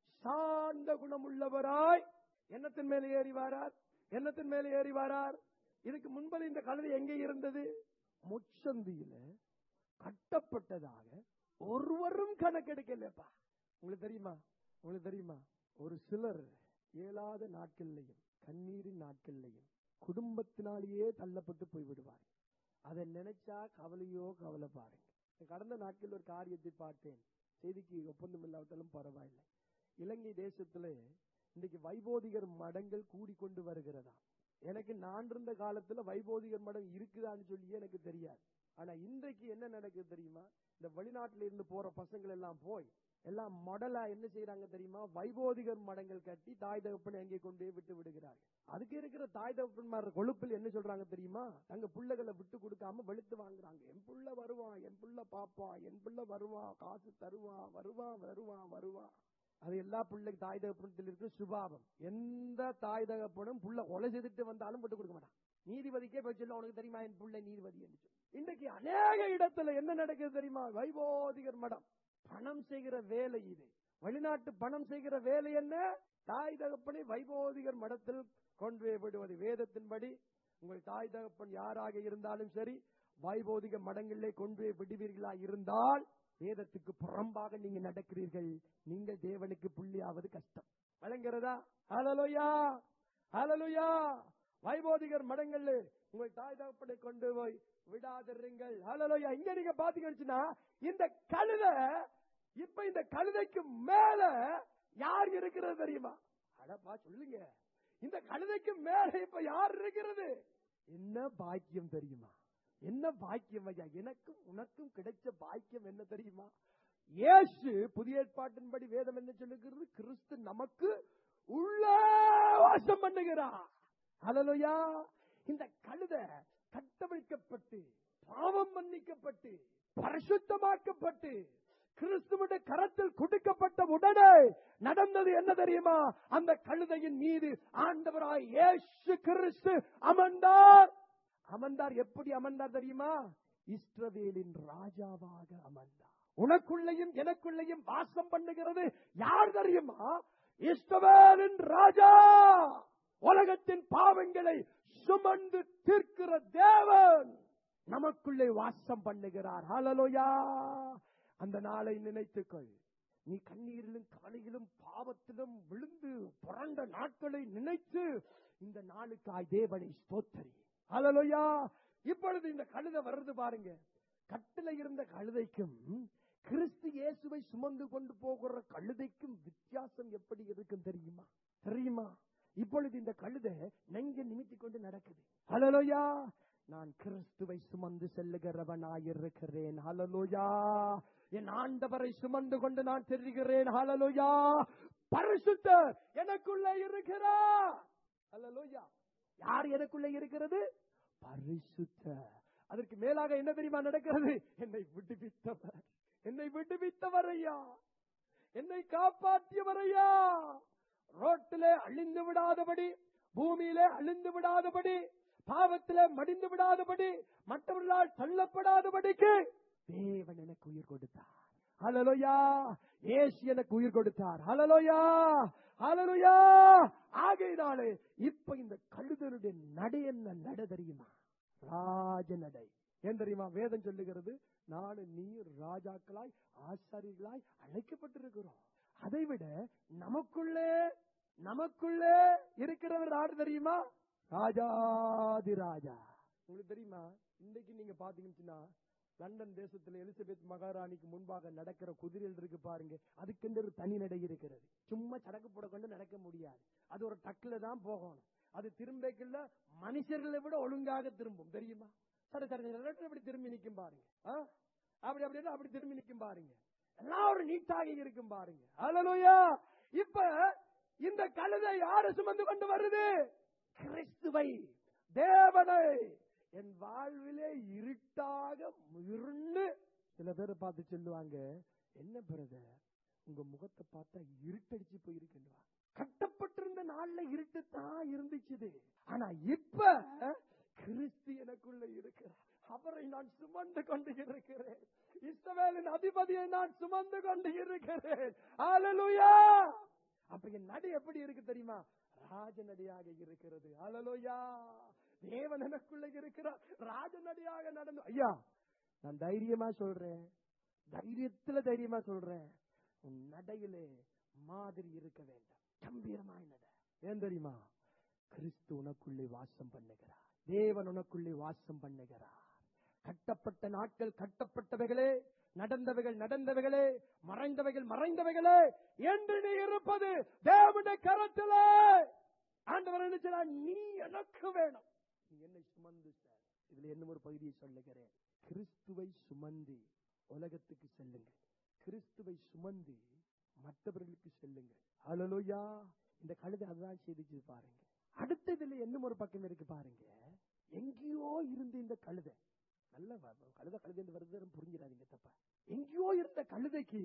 சாந்த குணமுள்ளவராய் என்னத்தின் மேலே ஏறி வாரார் என்னத்தின் மேலே ஏறி வாரார் இதுக்கு முன்பது இந்த கழுதை எங்கே இருந்தது முச்சந்தியில கட்டப்பட்டதாக ஒருவரும் கணக்கெடுக்கலப்பா உங்களுக்கு தெரியுமா உங்களுக்கு தெரியுமா ஒரு சிலர் இயலாத நாட்கள்லையும் கண்ணீரின் நாட்கள்லையும் குடும்பத்தினாலேயே தள்ளப்பட்டு போய் விடுவார் அதை நினைச்சா கவலையோ கவலை பாருங்க கடந்த நாட்கள் ஒரு காரியத்தை பார்த்தேன் செய்திக்கு ஒப்பந்தம் இல்லாவிட்டாலும் பரவாயில்லை இலங்கை தேசத்திலே இன்னைக்கு வைபோதிகர் மடங்கள் கூடிக்கொண்டு வருகிறதா எனக்கு நான் இருந்த காலத்துல வைபோதிகர் மடம் இருக்குதான்னு சொல்லி எனக்கு தெரியாது ஆனா இன்றைக்கு என்ன நடக்குது தெரியுமா இந்த வெளிநாட்டுல இருந்து போற பசங்கள் எல்லாம் போய் எல்லாம் மடலா என்ன செய்யறாங்க தெரியுமா வைபோதிகர் மடங்கள் கட்டி தாய் தகப்பனை அங்கே கொண்டு போய் விட்டு விடுகிறார்கள் அதுக்கு இருக்கிற தாய் தகப்பன்மார் கொழுப்பில் என்ன சொல்றாங்க தெரியுமா தங்க பிள்ளைகளை விட்டு கொடுக்காம வெளுத்து வாங்குறாங்க என் புள்ள வருவான் என் புள்ள பாப்பான் என் புள்ள வருவான் காசு தருவான் வருவான் வருவான் வருவான் அது எல்லா பிள்ளை தாய் தகப்பனத்தில் இருக்கிற சுபாவம் எந்த தாய் தகப்பனும் புள்ள கொலை செய்துட்டு வந்தாலும் விட்டு கொடுக்க மாட்டான் நீதிபதிக்கே போய் சொல்ல உனக்கு தெரியுமா என் புள்ள நீதிபதி என்று சொல்லி. இன்றைக்கு அநேக இடத்துல என்ன நடக்குது தெரியுமா வைபோதிகர் மடம் பணம் செய்கிற வேலை இது வெளிநாட்டு பணம் செய்கிற வேலை என்ன தாய் தகப்பனை வைபோதிகர் மடத்தில் கொண்டு போய் விடுவது வேதத்தின்படி உங்கள் தாய் தகப்பன் யாராக இருந்தாலும் சரி வைபோதிக மடங்களிலே கொண்டு போய் விடுவீர்களா இருந்தால் வேதத்துக்கு புறம்பாக நீங்க நடக்கிறீர்கள் நீங்கள் தேவனுக்கு புள்ளியாவது கஷ்டம் வழங்குறதா ஹalleluya ஹalleluya வைபோதிகர் மடங்கள்ல உங்கள் தாய் தகப்பனை கொண்டு போய் விடாதிருங்கள் ஹalleluya இங்க நீங்க பாத்தீங்கன்னா இந்த கழுதை இப்ப இந்த கழுதைக்கு மேல யார் இருக்கிறது தெரியுமா அடப்பா சொல்லுங்க இந்த கழுதைக்கு மேல இப்ப யார் இருக்கிறது என்ன பாக்கியம் தெரியுமா என்ன பாக்கியம் ஐயா எனக்கும் உனக்கும் கிடைச்ச பாக்கியம் என்ன தெரியுமா இயேசு புதிய ஏற்பாட்டின்படி வேதம் என்ன சொல்லுகிறது கிறிஸ்து நமக்கு உள்ள வாசம் பண்ணுகிறார் ஹalleluya இந்த கழுதை கட்டமைக்கப்பட்டு பாவம் மன்னிக்கப்பட்டு பரிசுத்தமாக்கப்பட்டு கிறிஸ்துவுடைய கரத்தில் கொடுக்கப்பட்ட உடனே நடந்தது என்ன தெரியுமா அந்த கழுதையின் மீது ஆண்டவராய் இயேசு கிறிஸ்து அமர்ந்தார் அமர்ந்தார் எப்படி அமர்ந்தார் தெரியுமா இஸ்ரவேலின் ராஜாவாக அமர்ந்தார் உனக்குள்ளேயும் எனக்குள்ளேயும் வாசம் பண்ணுகிறது யார் தெரியுமா இஸ்ரவேலின் ராஜா உலகத்தின் பாவங்களை சுமந்து தீர்க்கிற தேவன் நமக்குள்ளே வாசம் பண்ணுகிறார் ஹalleluya அந்த நாளை நினைத்துக்கொள் நீ கண்ணீரிலும் கவலையிலும் பாவத்திலும் விழுந்து புரண்ட நாட்களை நினைத்து இந்த நாளுக்காய் தேவனை ஸ்தோத்தரி ஹalleluya இப்பொழுது இந்த கழுதை வருது பாருங்க கட்டில இருந்த கழுதைக்கும் கிறிஸ்து இயேசுவை சுமந்து கொண்டு போகிற கழுதைக்கும் வித்தியாசம் எப்படி இருக்கும் தெரியுமா தெரியுமா இப்பொழுது இந்த கழுதை நெஞ்ச நிமித்தி கொண்டு நடக்குது ஹalleluya நான் கிறிஸ்துவை சுமந்து செல்லுகிறவனாயிருக்கிறேன் ஹalleluya என் ஆண்டவரை சுமந்து கொண்டு நான் தெரிகிறேன் ஹalleluya பரிசுத்தர் எனக்குள்ள இருக்கிறார் ஹalleluya யார் எனக்குள்ள இருக்கிறது பரிசுத்தர் அதற்கு மேலாக என்ன தெரியுமா நடக்கிறது என்னை விடுவித்தவர் என்னை விடுவித்தவர் ஐயா என்னை காப்பாற்றியவர் ஐயா ரோட்டிலே அழிந்து விடாதபடி பூமியிலே அழிந்து விடாதபடி பாவத்திலே மடிந்து விடாதபடி மற்றவர்களால் தள்ளப்படாதபடிக்கு தேவன் எனக்கு உயிர் கொடுத்தார் ஹalleluya இயேசு எனக்கு உயிர் கொடுத்தார் ஹalleluya ஹalleluya ஆகையினாலே இப்ப இந்த கழுதனுடைய நடை என்ன நட தெரியுமா ராஜ நடை ஏன் தெரியுமா வேதம் சொல்லுகிறது நானும் நீ ராஜாக்களாய் ஆசாரிகளாய் அழைக்கப்பட்டிருக்கிறோம் அதை விட நமக்குள்ளே நமக்குள்ளே இருக்கிறவர் யாரு தெரியுமா ராஜாதி ராஜா உங்களுக்கு தெரியுமா இன்னைக்கு நீங்க பாத்தீங்கன்னா லண்டன் தேசத்துல எலிசபெத் மகாராணிக்கு முன்பாக நடக்கிற குதிரைகள் இருக்கு பாருங்க அதுக்கென்று ஒரு தனி நடை இருக்கிறது சும்மா சடக்கு போட கொண்டு நடக்க முடியாது அது ஒரு டக்குல தான் போகணும் அது திரும்பக்குள்ள மனுஷர்களை விட ஒழுங்காக திரும்பும் தெரியுமா சட சட சட அப்படி திரும்பி நிக்கும் பாருங்க ஆ? அப்படி அப்படி அப்படி திரும்பி நிக்கும் பாருங்க எல்லாம் ஒரு நீட்டாக இருக்கும் பாருங்க ஹalleluya இப்ப இந்த கழுதை யாரு சுமந்து கொண்டு வருது கிறிஸ்துவை தேவனை என் வாழ்விலே இருட்டாக இருண்டு சில பேரை பார்த்து சொல்லுவாங்க என்ன பிரதர் உங்க முகத்தை பார்த்தா இருட்டடிச்சு போயிருக்குன்னு கட்டப்பட்டிருந்த நாள்ல இருட்டு தான் இருந்துச்சுது ஆனா இப்ப கிறிஸ்து எனக்குள்ள இருக்கிறார் அவரை நான் சுமந்து கொண்டு இருக்கிறேன் இஸ்ரவேலின் அதிபதியை நான் சுமந்து கொண்டு இருக்கிறேன் ஹalleluya அப்ப என் நடி எப்படி இருக்கு தெரியுமா ராஜநடியாக இருக்கிறது ஹalleluya தேவன் எனக்குள்ள இருக்கிறார் ராஜநடியாக நடந்து ஐயா நான் தைரியமா சொல்றேன் தைரியத்துல தைரியமா சொல்றேன் உன் நடையிலே மாதிரி இருக்க வேண்டும் கம்பீரமாய் நட ஏன் தெரியுமா கிறிஸ்து உனக்குள்ளே வாசம் பண்ணுகிறார் தேவன் உனக்குள்ளே வாசம் பண்ணுகிறார் கட்டப்பட்ட நாட்கள் கட்டப்பட்டவைகளே நடந்தவைகள் நடந்தவைகளே மறைந்தவைகள் மறைந்தவைகளே என்று நீ இருப்பது தேவனுடைய கரத்திலே ஆண்டவர் என்ன செய்றார்? நீ எனக்கு வேணும் நீ என்னை சுமந்து செல். இதுல என்ன ஒரு பகுதியை சொல்லுகிறேன் கிறிஸ்துவை சுமந்து உலகத்துக்கு செல்லுங்கள் கிறிஸ்துவை சுமந்து மற்றவர்களுக்கு செல்லுங்கள் ஹalleluya இந்த கழுதை அதுதான் செய்திச்சு பாருங்க அடுத்ததுல என்ன ஒரு பக்கம் இருக்கு பாருங்க எங்கேயோ இருந்து இந்த கழுதை நல்ல வ- கழுதை கழுதை என்று வருது புரிஞ்சிடாதீங்க தப்பா எங்கேயோ இருந்த கழுதைக்கு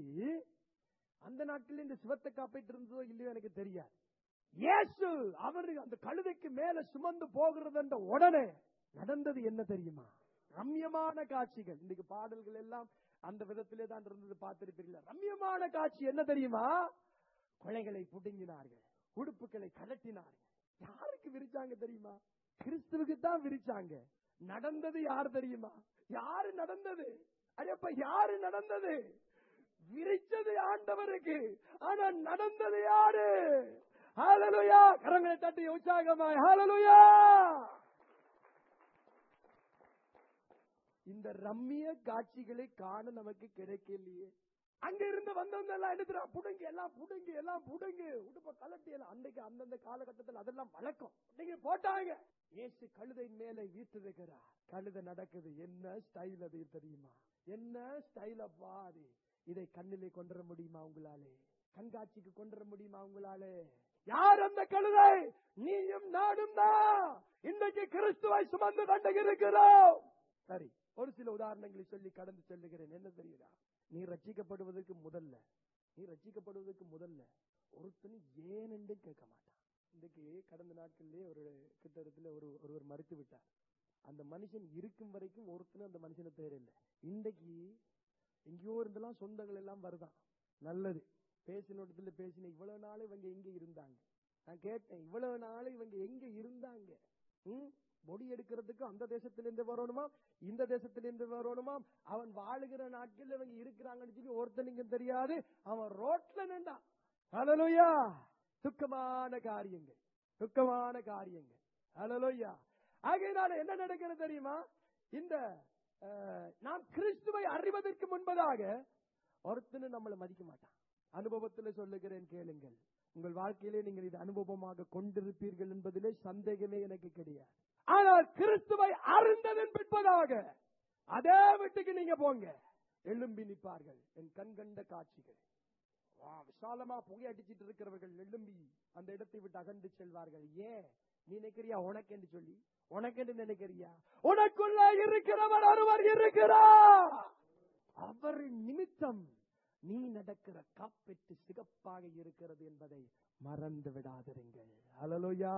அந்த நாட்களில் இந்த சிவத்தை காப்பீட்டு இருந்ததோ இல்லையோ எனக்கு தெரியாது இயேசு அவர் அந்த கழுதைக்கு மேல சுமந்து போகிறது என்ற உடனே நடந்தது என்ன தெரியுமா ரம்யமான காட்சிகள் இன்னைக்கு பாடல்கள் எல்லாம் அந்த விதத்திலே தான் இருந்தது பார்த்திருப்பீர்கள் ரம்யமான காட்சி என்ன தெரியுமா கொலைகளை புடுங்கினார்கள் உடுப்புகளை கலட்டினார்கள் யாருக்கு விரிச்சாங்க தெரியுமா கிறிஸ்துவுக்கு தான் விரிச்சாங்க நடந்தது யார் தெரியுமா யாரு நடந்தது அடப்ப யாரு நடந்தது விரிச்சது ஆண்டவருக்கு ஆனா நடந்தது யாரு ஹalleluya கரங்களை தட்டி உற்சாகமாய் ஹalleluya இந்த ரம்மிய காட்சிகளை காண நமக்கு கிடைக்கலையே அங்க இருந்து வந்தவங்க எல்லாம் எடுத்துறா புடுங்க எல்லாம் புடுங்க எல்லாம் புடுங்க உடுப்ப கலட்டி எல்லாம் அன்னைக்கு அந்தந்த காலகட்டத்தில் அதெல்லாம் வழக்கம் நீங்க போட்டாங்க இயேசு கழுதை மேலே வீட்டிருக்கிறார் கழுதை நடக்குது என்ன ஸ்டைல் அது தெரியுமா என்ன ஸ்டைல பாரு இதை கண்ணிலே கொண்டு வர முடியுமா உங்களாலே கண்காட்சிக்கு கொண்டு வர முடியுமா உங்களாலே யார் அந்த கழுதை நீயும் நானும் தான் இன்றைக்கு கிறிஸ்துவை சுமந்து கொண்டு இருக்கிறோம் சரி ஒரு சில உதாரணங்களை சொல்லி கடந்து செல்லுகிறேன் என்ன தெரியுதா நீ ரட்சிக்கப்படுவதற்கு முதல்ல நீ ரட்சிக்கப்படுவதற்கு முதல்ல ஒருத்தனும் ஏன் என்று கேட்க மாட்டான் இன்றைக்கு கடந்த நாட்களிலே ஒரு கிட்டத்துல ஒரு ஒருவர் மறுத்து விட்டார் அந்த மனுஷன் இருக்கும் வரைக்கும் ஒருத்தனும் அந்த மனுஷனை தேவையில்லை இன்றைக்கு எங்கேயோ இருந்தெல்லாம் சொந்தங்கள் எல்லாம் வருதான் நல்லது பேசினோட்டத்துல பேசின இவ்வளவு நாள் இவங்க எங்க இருந்தாங்க நான் கேட்டேன் இவ்வளவு நாள் இவங்க எங்க இருந்தாங்க ம்? பொடி எடுக்கிறதுக்கு அந்த தேசத்திலிருந்து வரணுமா இந்த தேசத்திலிருந்து வரணுமா அவன் வாழுகிற நாட்கள் இவங்க இருக்கிறாங்கன்னு சொல்லி ஒருத்தனுக்கு தெரியாது அவன் ரோட்ல நின்றான் ஹalleluya துக்கமான காரியங்கள் துக்கமான காரியங்கள் ஹalleluya ஆகையினால என்ன நடக்கிறது தெரியுமா இந்த அஹ், நாம் கிறிஸ்துவை அறிவதற்கு முன்பதாக ஒருத்தனும் நம்மளை மதிக்க மாட்டான் அனுபவத்தில் சொல்லுகிறேன் கேளுங்கள் உங்கள் வாழ்க்கையிலே நீங்கள் இது அனுபவமாக கொண்டிருப்பீர்கள் என்பதிலே சந்தேகமே எனக்கு கிடையாது ஆனால் கிறிஸ்துவை அறிந்ததன் பின்பதாக அதே வீட்டுக்கு நீங்க போங்க எழும்பி நிற்பார்கள் என் கண் கண்ட காட்சிகள் வா, விசாலமா புகை அடிச்சிட்டு இருக்கிறவர்கள் எழும்பி அந்த இடத்தை விட்டு அகன்று செல்வார்கள் ஏன் நீ நினைக்கிறியா உனக்கு என்று சொல்லி உனக்கு என்று நினைக்கிறியா உனக்குள்ள இருக்கிறவர் ஒருவர் இருக்கிறார் அவர் நிமித்தம் நீ நடக்கிற காப்பெட்டு சிகப்பாக இருக்கிறது என்பதை மறந்து விடாதிருங்கள் அலலுயா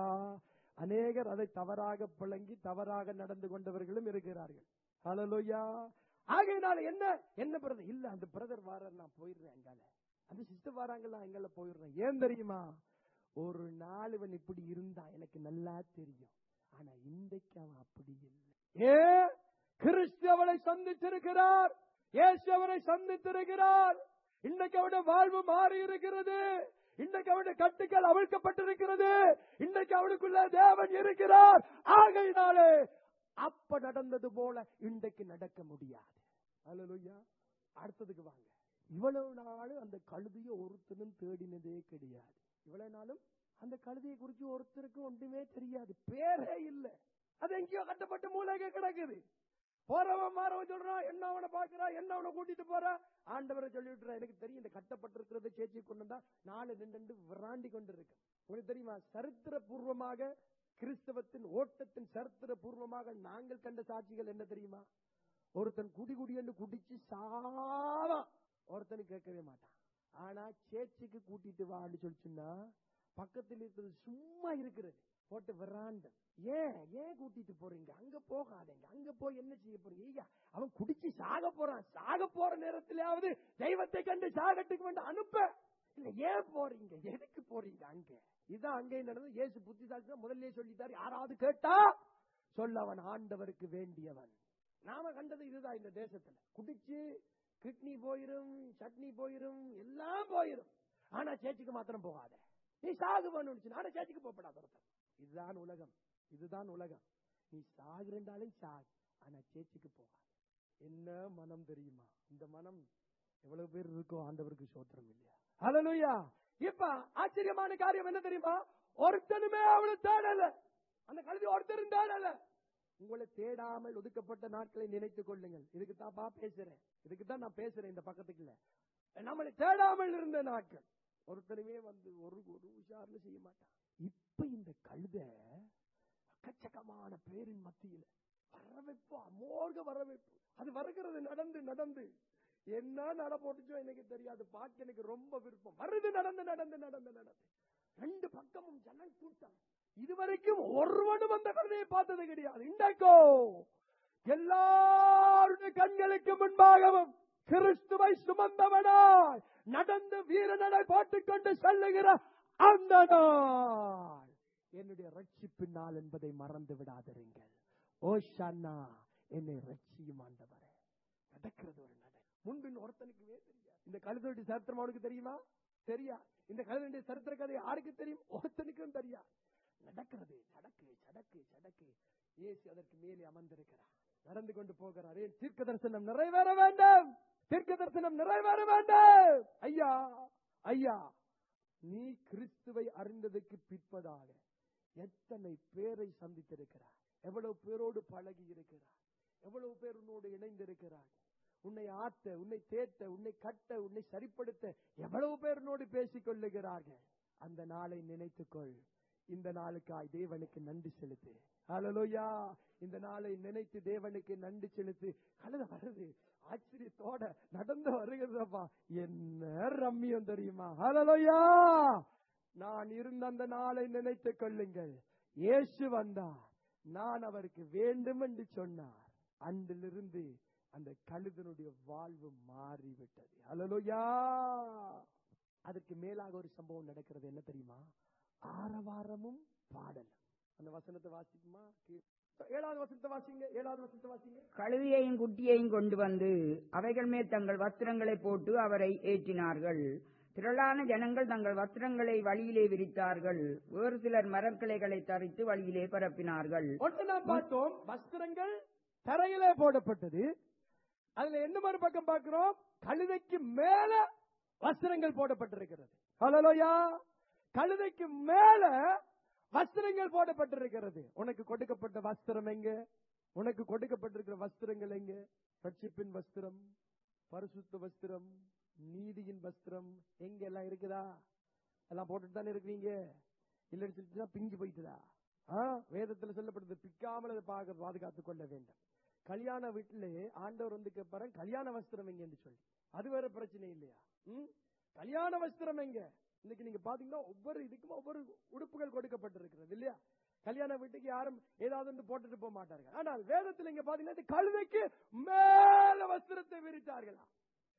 அநேகர் அதை தவறாக பிழங்கி தவறாக நடந்து கொண்டவர்களும் இருக்கிறார்கள் அலலுயா ஆகையினால என்ன என்ன பிரதர் இல்ல அந்த பிரதர் வாரர் நான் போயிடுறேன் அங்கால அந்த சிஸ்டர் வாராங்களா அங்கால போயிடுறேன் ஏன் தெரியுமா ஒரு நாள் இவன் இப்படி இருந்தா எனக்கு நல்லா தெரியும் ஆனா இன்றைக்கு அவன் அப்படி இல்லை ஏன் கிறிஸ்து அவளை சந்தித்திருக்கிறார் இயேசு அவரை சந்தித்திருக்கிறார் இன்றைக்கு அவருடைய வாழ்வு மாறி இருக்கிறது இன்றைக்கு அவருடைய கட்டுக்கள் அவிழ்க்கப்பட்டிருக்கிறது இன்றைக்கு அவனுக்குள்ள தேவன் இருக்கிறார் ஆகையினாலே அப்ப நடந்தது போல இன்றைக்கு நடக்க முடியாது அல்லேலூயா அடுத்ததுக்கு வாங்க இவ்வளவு நாள் அந்த கழுதியை ஒருத்தனும் தேடினதே கிடையாது இவ்வளவு நாளும் அந்த கழுதியை குறிச்சு ஒருத்தருக்கும் ஒன்றுமே தெரியாது பேரே இல்ல அது எங்கேயோ கட்டப்பட்ட மூலைக்கு கிடக்குது போறவன் மாறவன் சொல்றான் என்ன அவனை பாக்குறான் என்ன அவனை கூட்டிட்டு போறா ஆண்டவரை சொல்லி விட்டுறா எனக்கு தெரியும் இந்த கட்டப்பட்டிருக்கிறத சேச்சி கொண்டு வந்தா நாலு ரெண்டு விராண்டி கொண்டு இருக்கு உங்களுக்கு தெரியுமா சரித்திர பூர்வமாக கிறிஸ்தவத்தின் ஓட்டத்தின் சரித்திர பூர்வமாக நாங்கள் கண்ட சாட்சிகள் என்ன தெரியுமா ஒருத்தன் குடி குடி என்று குடிச்சு சாவா ஒருத்தனு கேட்கவே மாட்டான் ஆனா சேச்சிக்கு கூட்டிட்டு வான்னு சொல்லிச்சுன்னா பக்கத்தில் இருக்கிறது சும்மா இருக்கிறது போட்டு விராண்ட ஏன் ஏன் கூட்டிட்டு போறீங்க அங்க போகாதீங்க அங்க போய் என்ன செய்ய போறீங்க ஐயா அவன் குடிச்சு சாக போறான் சாக போற நேரத்திலாவது தெய்வத்தை கண்டு சாகட்டுக்கு வேண்டாம் அனுப்ப இல்ல ஏன் போறீங்க எதுக்கு போறீங்க அங்க இதான் அங்கே நடந்தது இயேசு புத்திசாலி முதல்ல சொல்லிட்டாரு யாராவது கேட்டா சொல்ல அவன் ஆண்டவருக்கு வேண்டியவன் நாம கண்டது இதுதான் இந்த தேசத்துல குடிச்சு கிட்னி போயிரும் சட்னி போயிரும் எல்லாம் போயிரும் ஆனா சேச்சுக்கு மாத்திரம் போகாத நீ சாகு பண்ணுச்சு ஆனா சேச்சுக்கு போகப்படாத ஒருத்தன் இதுதான் உலகம் இதுதான் உலகம் நீ சாகுறண்டாலும் சாகு ஆனா சேச்சுக்கு போகாத என்ன மனம் தெரியுமா இந்த மனம் எவ்வளவு பேர் இருக்கோ ஆண்டவருக்கு சோத்திரம் இல்லையா ஹalleluya இப்ப ஆச்சரியமான காரியம் என்ன தெரியுமா ஒருத்தனுமே அவளை தேடல அந்த கழுதி ஒருத்தரும் தேடல உங்களை தேடாமல் ஒதுக்கப்பட்ட நாட்களை நினைத்துக் கொள்ளுங்கள் இதுக்கு தான்ப்பா பேசுறேன் இதுக்கு தான் நான் பேசுறேன் இந்த பக்கத்துக்குள்ள நம்மளை தேடாமல் இருந்த நாட்கள் ஒருத்தனுமே வந்து ஒரு ஒரு உஷார்னு செய்ய மாட்டான் இப்ப இந்த கழுத எக்கச்சக்கமான பேரின் மத்தியில வரவேற்பு அமோக வரவேற்பு அது வருகிறது நடந்து நடந்து என்ன நட போட்டுச்சோ எனக்கு தெரியாது பார்க்க எனக்கு ரொம்ப விருப்பம் வருது நடந்து நடந்து நடந்து நடந்து ரெண்டு பக்கமும் ஜனல் கூட்டம் இதுவரைக்கும் ஒருவனும் அந்த கழுதையை பார்த்தது கிடையாது இன்றைக்கோ எல்லாருடைய கண்களுக்கு முன்பாகவும் கிறிஸ்துவை சுமந்தவனாய் நடந்து வீர நடை போட்டுக் கொண்டு செல்லுகிற அந்த நாள் என்னுடைய ரட்சிப்பு நாள் என்பதை மறந்து விடாதிருங்கள் ஓ ஷன்னா என்னை ரட்சியும் ஆண்டவரே நடக்கிறது ஒரு நடை முன்பின் ஒருத்தனுக்குமே தெரியாது இந்த கழுதையுடைய சரித்திரம் அவனுக்கு தெரியுமா தெரியா இந்த கழுதையுடைய சரித்திர கதை யாருக்கு தெரியும் ஒருத்தனுக்கும் தெரியாது நடக்கிறது சடக்கு சடக்கு சடக்கு இயேசு அதற்கு மேலே அமர்ந்திருக்கிறார் நடந்து கொண்டு போகிறார் ஏன் தீர்க்க தரிசனம் நிறைவேற வேண்டும் தீர்க்க தரிசனம் நிறைவேற வேண்டும் ஐயா ஐயா நீ கிறிஸ்துவை அறிந்ததுக்கு பிற்பதாக எத்தனை பேரை சந்தித்திருக்கிறார் எவ்வளவு பேரோடு பழகி இருக்கிறார் எவ்வளவு பேர் உன்னோடு இணைந்திருக்கிறார் உன்னை ஆட்ட உன்னை தேட்ட உன்னை கட்ட உன்னை சரிப்படுத்த எவ்வளவு பேர் உன்னோடு பேசிக் கொள்ளுகிறார்கள் அந்த நாளை நினைத்துக்கொள் இந்த நாளுக்காய் தேவனுக்கு நன்றி செலுத்து ஹalleluya இந்த நாளை நினைத்து தேவனுக்கு நன்றி செலுத்து கழுத வருது ஆச்சரியத்தோட நடந்து வருகிறதப்பா என்ன ரம்மியம் தெரியுமா ஹalleluya நான் இருந்த அந்த நாளை நினைத்துக் கொள்ளுங்கள் இயேசு வந்தார் நான் அவருக்கு வேண்டும் என்று சொன்னார் அன்றிலிருந்து அந்த கழுதனுடைய வாழ்வு மாறிவிட்டது ஹalleluya அதற்கு மேலாக ஒரு சம்பவம் நடக்கிறது என்ன தெரியுமா ஆரவாரமும் பாடலும் அந்த வசனத்தை வாசிக்குமா கீழ்- ஏழாவது வசனத்தை வாசிங்க ஏழாவது வசனத்தை வாசிங்க கழுதையையும் குட்டியையும் கொண்டு வந்து அவைகள் மேல் தங்கள் வஸ்திரங்களை போட்டு அவரை ஏற்றினார்கள் திரளான ஜனங்கள் தங்கள் வஸ்திரங்களை வழியிலே விரித்தார்கள் வேறு சிலர் மரக்கிளைகளை தரித்து வழியிலே பரப்பினார்கள் ஒன்று நாம் பார்த்தோம் வஸ்திரங்கள் தரையிலே போடப்பட்டது அதுல என்ன ஒரு பக்கம் பார்க்கிறோம் கழுதைக்கு மேல வஸ்திரங்கள் போடப்பட்டிருக்கிறது ஹalleluya கழுதைக்கு மேல வஸ்திரங்கள் போடப்பட்டிருக்கிறது உனக்கு கொடுக்கப்பட்ட வஸ்திரம் எங்க உனக்கு கொடுக்கப்பட்டிருக்கிற வஸ்திரங்கள் எங்க ரட்சிப்பின் வஸ்திரம் பரிசுத்த வஸ்திரம் நீதியின் வஸ்திரம் எங்க எல்லாம் இருக்குதா எல்லாம் போட்டுட்டு தானே இருக்கிறீங்க இல்லைன்னு சொல்லிட்டு பிஞ்சு போயிட்டுதா ஆ, வேதத்துல சொல்லப்படுது பிக்காமல் அதை பாக பாதுகாத்துக் கொள்ள வேண்டும் கல்யாண வீட்டிலே ஆண்டவர் வந்து கேட்பாரு கல்யாண வஸ்திரம் எங்க என்று சொல்லி அது வேற பிரச்சனை இல்லையா ம்? கல்யாண வஸ்திரம் எங்க இன்னைக்கு நீங்க பாத்தீங்கன்னா ஒவ்வொரு இதுக்கும் ஒவ்வொரு உடுப்புகள் கொடுக்கப்பட்டிருக்கிறது இல்லையா கல்யாண வீட்டுக்கு யாரும் ஏதாவது ஒன்று போட்டுட்டு போக மாட்டார்கள் ஆனால் வேதத்துல இங்க பாத்தீங்கன்னா இந்த கழுதைக்கு மேல வஸ்திரத்தை விரித்தார்களா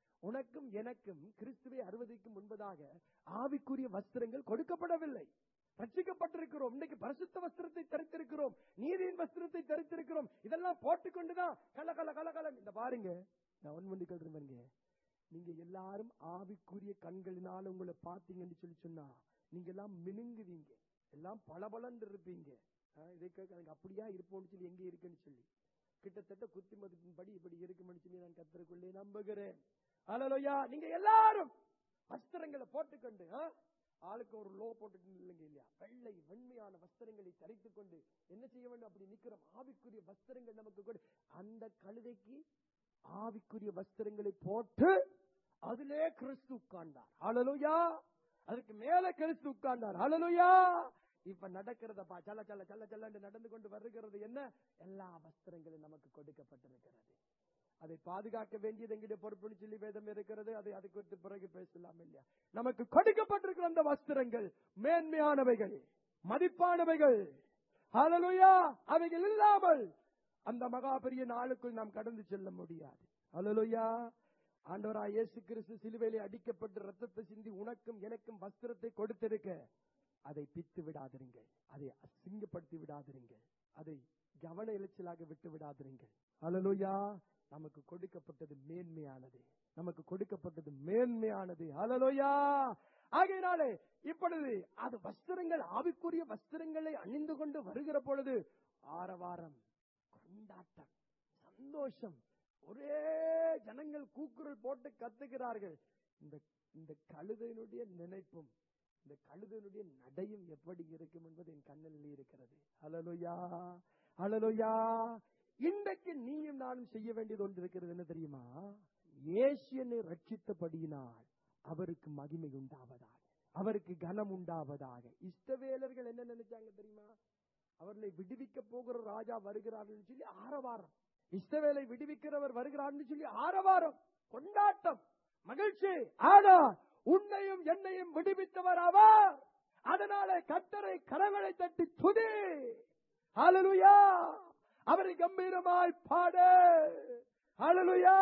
உனக்கும் எனக்கும் கிறிஸ்துவை அறுவதைக்கு முன்பதாக ஆவிக்குரிய வஸ்திரங்கள் கொடுக்கப்படவில்லை ரட்சிக்கப்பட்டிருக்கிறோம் இன்னைக்கு பரிசுத்த வஸ்திரத்தை தரித்திருக்கிறோம் நீதியின் வஸ்திரத்தை தரித்திருக்கிறோம் இதெல்லாம் போட்டுக்கொண்டுதான் கல கல கல கல இந்த பாருங்க நான் ஒன் பண்ணி பாருங்க நீங்க எல்லாரும் ஆவிக்குரிய கண்களினால உங்களை பார்த்தீங்கன்னு சொல்லி சொன்னா நீங்க எல்லாம் மினுங்குவீங்க எல்லாம் பளபளன்னு இருப்பீங்க ஆ, இதை கேட்க எனக்கு அப்படியா இருப்போம்னு சொல்லி எங்க இருக்குன்னு சொல்லி கிட்டத்தட்ட குத்தி மதிப்பின்படி இப்படி இருக்கும்னு சொல்லி நான் கத்தருக்குள்ளே நம்புகிறேன் அலலோயா நீங்க எல்லாரும் வஸ்திரங்களை போட்டுக்கொண்டு ஆ, ஆளுக்கு ஒரு லோ போட்டுட்டு இல்லைங்க இல்லையா வெள்ளை வெண்மையான வஸ்திரங்களை தரித்துக் கொண்டு என்ன செய்ய வேண்டும் அப்படி நிக்கிறோம் ஆவிக்குரிய வஸ்திரங்கள் நமக்கு கொடு அந்த கழுதைக்கு ஆவிக்குரிய வஸ்திரங்களை போட்டு அதிலே கிறிஸ்து உட்கார்ந்தார் ஹalleluya அதுக்கு மேல கிறிஸ்து உட்கார்ந்தார் ஹalleluya இப்ப நடக்கிறதப்பா சல்ல சல்ல சல்ல சல்லன்னு நடந்து கொண்டு வருகிறது என்ன எல்லா வஸ்திரங்களும் நமக்கு கொடுக்கப்பட்டிருக்கிறது அதை பாதுகாக்க வேண்டியது எங்கிட்ட பொறுப்புன்னு சொல்லி வேதம் இருக்கிறது அதை அது குறித்து பிறகு பேசலாம் இல்லையா நமக்கு கொடுக்கப்பட்டிருக்கிற அந்த வஸ்திரங்கள் மேன்மையானவைகள் மதிப்பானவைகள் ஹalleluya அவைகள் இல்லாமல் அந்த மகா பெரிய நாளுக்குள் நாம் கடந்து செல்ல முடியாது ஹalleluya ஆண்டவராய் இயேசு கிறிஸ்து சிலுவையிலே அடிக்கப்பட்டு ரத்தத்தை சிந்தி உனக்கும் எனக்கும் வஸ்திரத்தை கொடுத்திருக்க அதை பித்து விடாதிருங்கள் அதை அசிங்கப்படுத்தி விடாதிருங்கள் அதை கவன இலைச்சலாக விட்டு விடாதிருங்கள் ஹalleluya நமக்கு கொடுக்கப்பட்டது மேன்மையானது நமக்கு கொடுக்கப்பட்டது மேன்மையானது ஹalleluya ஆகையினாலே இப்பொழுது அது வஸ்திரங்கள் ஆவிக்குரிய வஸ்திரங்களை அணிந்து கொண்டு வருகிற பொழுது ஆரவாரம் கொண்டாட்டம் சந்தோஷம் ஒரே ஜனங்கள் கூக்குரல் போட்டு கத்துகிறார்கள் இந்த இந்த கழுதையினுடைய நினைப்பும் இந்த கழுதையினுடைய நடையும் எப்படி இருக்கும் என்பது என் கண்ணில் இருக்கிறது அலலுயா அலலுயா இன்றைக்கு நீயும் நானும் செய்ய வேண்டியது ஒன்று இருக்கிறது என்ன தெரியுமா ஏசியனை ரட்சித்தபடியினால் அவருக்கு மகிமை உண்டாவதாக அவருக்கு கனம் உண்டாவதாக இஷ்டவேலர்கள் என்ன நினைச்சாங்க தெரியுமா அவர்களை விடுவிக்க போகிற ராஜா வருகிறார்கள் சொல்லி ஆரவாரம் இஷ்டவேலை விடுவிக்கிறவர் வருகிறார்னு சொல்லி ஆரவாரம் கொண்டாட்டம் மகிழ்ச்சி ஆனா உன்னையும் என்னையும் விடுவித்தவர் அவர் அதனாலே கத்தரை கரங்களை தட்டி துதி ஹalleluya அவரை கம்பீரமாய் பாடு ஹalleluya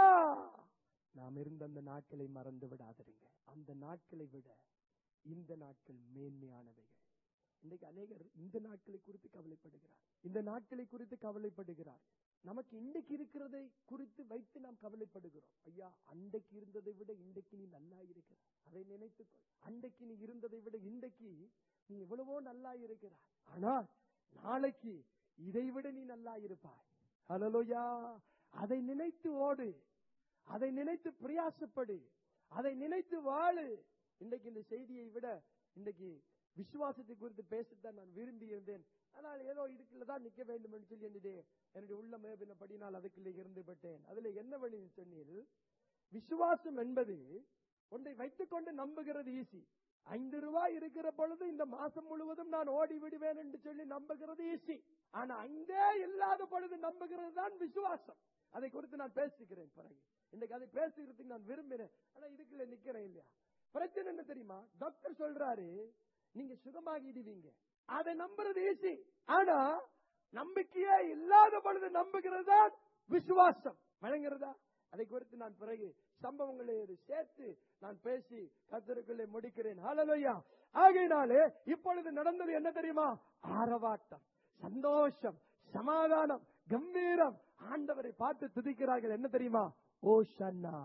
நாம் இருந்த அந்த நாட்களை மறந்து விடாதீங்க அந்த நாட்களை விட இந்த நாட்கள் மேன்மையானவைகள் இன்னைக்கு அநேகர் இந்த நாட்களை குறித்து கவலைப்படுகிறார் இந்த நாட்களை குறித்து கவலைப்படுகிறார் நமக்கு இன்றைக்கு இருக்கிறதை குறித்து வைத்து நாம் கவலைப்படுகிறோம் ஐயா அன்றைக்கு இருந்ததை விட இன்றைக்கு நீ நல்லா இருக்கிற அதை நினைத்துக்கொள் அன்றைக்கு நீ இருந்ததை விட இன்றைக்கு நீ எவ்வளவோ நல்லா இருக்கிறாய் ஆனால் நாளைக்கு இதை விட நீ நல்லா இருப்பாய் ஹலலோயா அதை நினைத்து ஓடு அதை நினைத்து பிரயாசப்படு அதை நினைத்து வாழு இன்றைக்கு இந்த செய்தியை விட இன்றைக்கு விசுவாசத்தை குறித்து பேசத்தான் நான் விரும்பி இருந்தேன் ஆனால் ஏதோ இதுக்குள்ளதான் நிக்க வேண்டும் என்று சொல்லி என்னுடைய என்னுடைய உள்ள மேபினபடி நான் அதுக்குள்ளே இருந்து விட்டேன் அதுல என்ன வழி சொன்னீர் விசுவாசம் என்பது ஒன்றை வைத்துக்கொண்டு நம்புகிறது ஈஸி ஐந்து ரூபாய் இருக்கிற பொழுது இந்த மாசம் முழுவதும் நான் ஓடி விடுவேன் என்று சொல்லி நம்புகிறது ஈஸி ஆனா ஐந்தே இல்லாத பொழுது நம்புகிறது தான் விசுவாசம் அதை குறித்து நான் பேசுகிறேன் பிறகு இன்னைக்கு அதை பேசுகிறதுக்கு நான் விரும்பினேன் ஆனா இதுக்குள்ள நிக்கிறேன் இல்லையா பிரச்சனை என்ன தெரியுமா டாக்டர் சொல்றாரு நீங்க சுகமாகிடுவீங்க அதை நம்புறது ஈஸி ஆனா நம்பிக்கையே இல்லாத பொழுது நம்புகிறது தான் விசுவாசம் வழங்குறதா அதை குறித்து நான் பிறகு சம்பவங்களை சேர்த்து நான் பேசி கத்தருக்குள்ளே முடிக்கிறேன் ஹalleluya ஆகையினாலே இப்பொழுது நடந்தது என்ன தெரியுமா ஆரவாட்டம் சந்தோஷம் சமாதானம் கம்பீரம் ஆண்டவரை பார்த்து துதிக்கிறார்கள் என்ன தெரியுமா ஓஷன்னா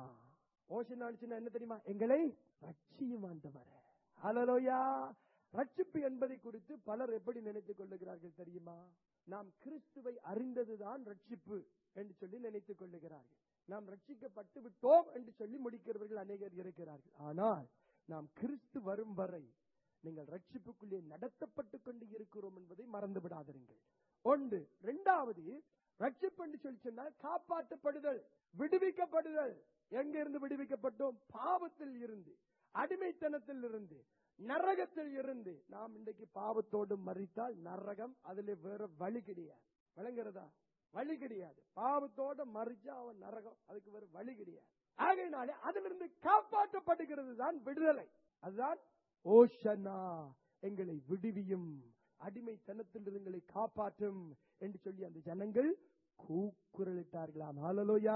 ஓஷன்னா என்ன தெரியுமா எங்களை ரட்சியும் ஆண்டவரே ஹalleluya ரட்சிப்பு என்பதை குறித்து பலர் எப்படி நினைத்துக் கொள்ளுகிறார்கள் தெரியுமா நாம் கிறிஸ்துவை அறிந்ததுதான் ரட்சிப்பு என்று சொல்லி நினைத்துக் கொள்ளுகிறார்கள் நாம் ரட்சிக்கப்பட்டு விட்டோம் என்று சொல்லி முடிக்கிறவர்கள் அநேகர் இருக்கிறார்கள் ஆனால் நாம் கிறிஸ்து வரும் வரை நீங்கள் ரட்சிப்புக்குள்ளே நடத்தப்பட்டுக் கொண்டு இருக்கிறோம் என்பதை மறந்து விடாதிருங்கள் ஒன்று இரண்டாவது ரட்சிப்பு என்று சொல்லி சொன்னால் காப்பாற்றப்படுதல் விடுவிக்கப்படுதல் எங்க இருந்து விடுவிக்கப்பட்டோம் பாவத்தில் இருந்து அடிமைத்தனத்தில் இருந்து நரகத்தில் இருந்து நாம் இன்றைக்கு பாவத்தோடு மறித்தால் நரகம் அதுல வேற வழி கிடையாது விளங்குறதா வழி கிடையாது பாவத்தோட மறிச்சா அவன் நரகம் அதுக்கு வேற வழி கிடையாது ஆகையினாலே அதிலிருந்து காப்பாற்றப்படுகிறது தான் விடுதலை அதுதான் ஓஷனா எங்களை விடுவியும் அடிமைத்தனத்தில் எங்களை காப்பாற்றும் என்று சொல்லி அந்த ஜனங்கள் கூக்குரலிட்டார்களாம் ஹalleluya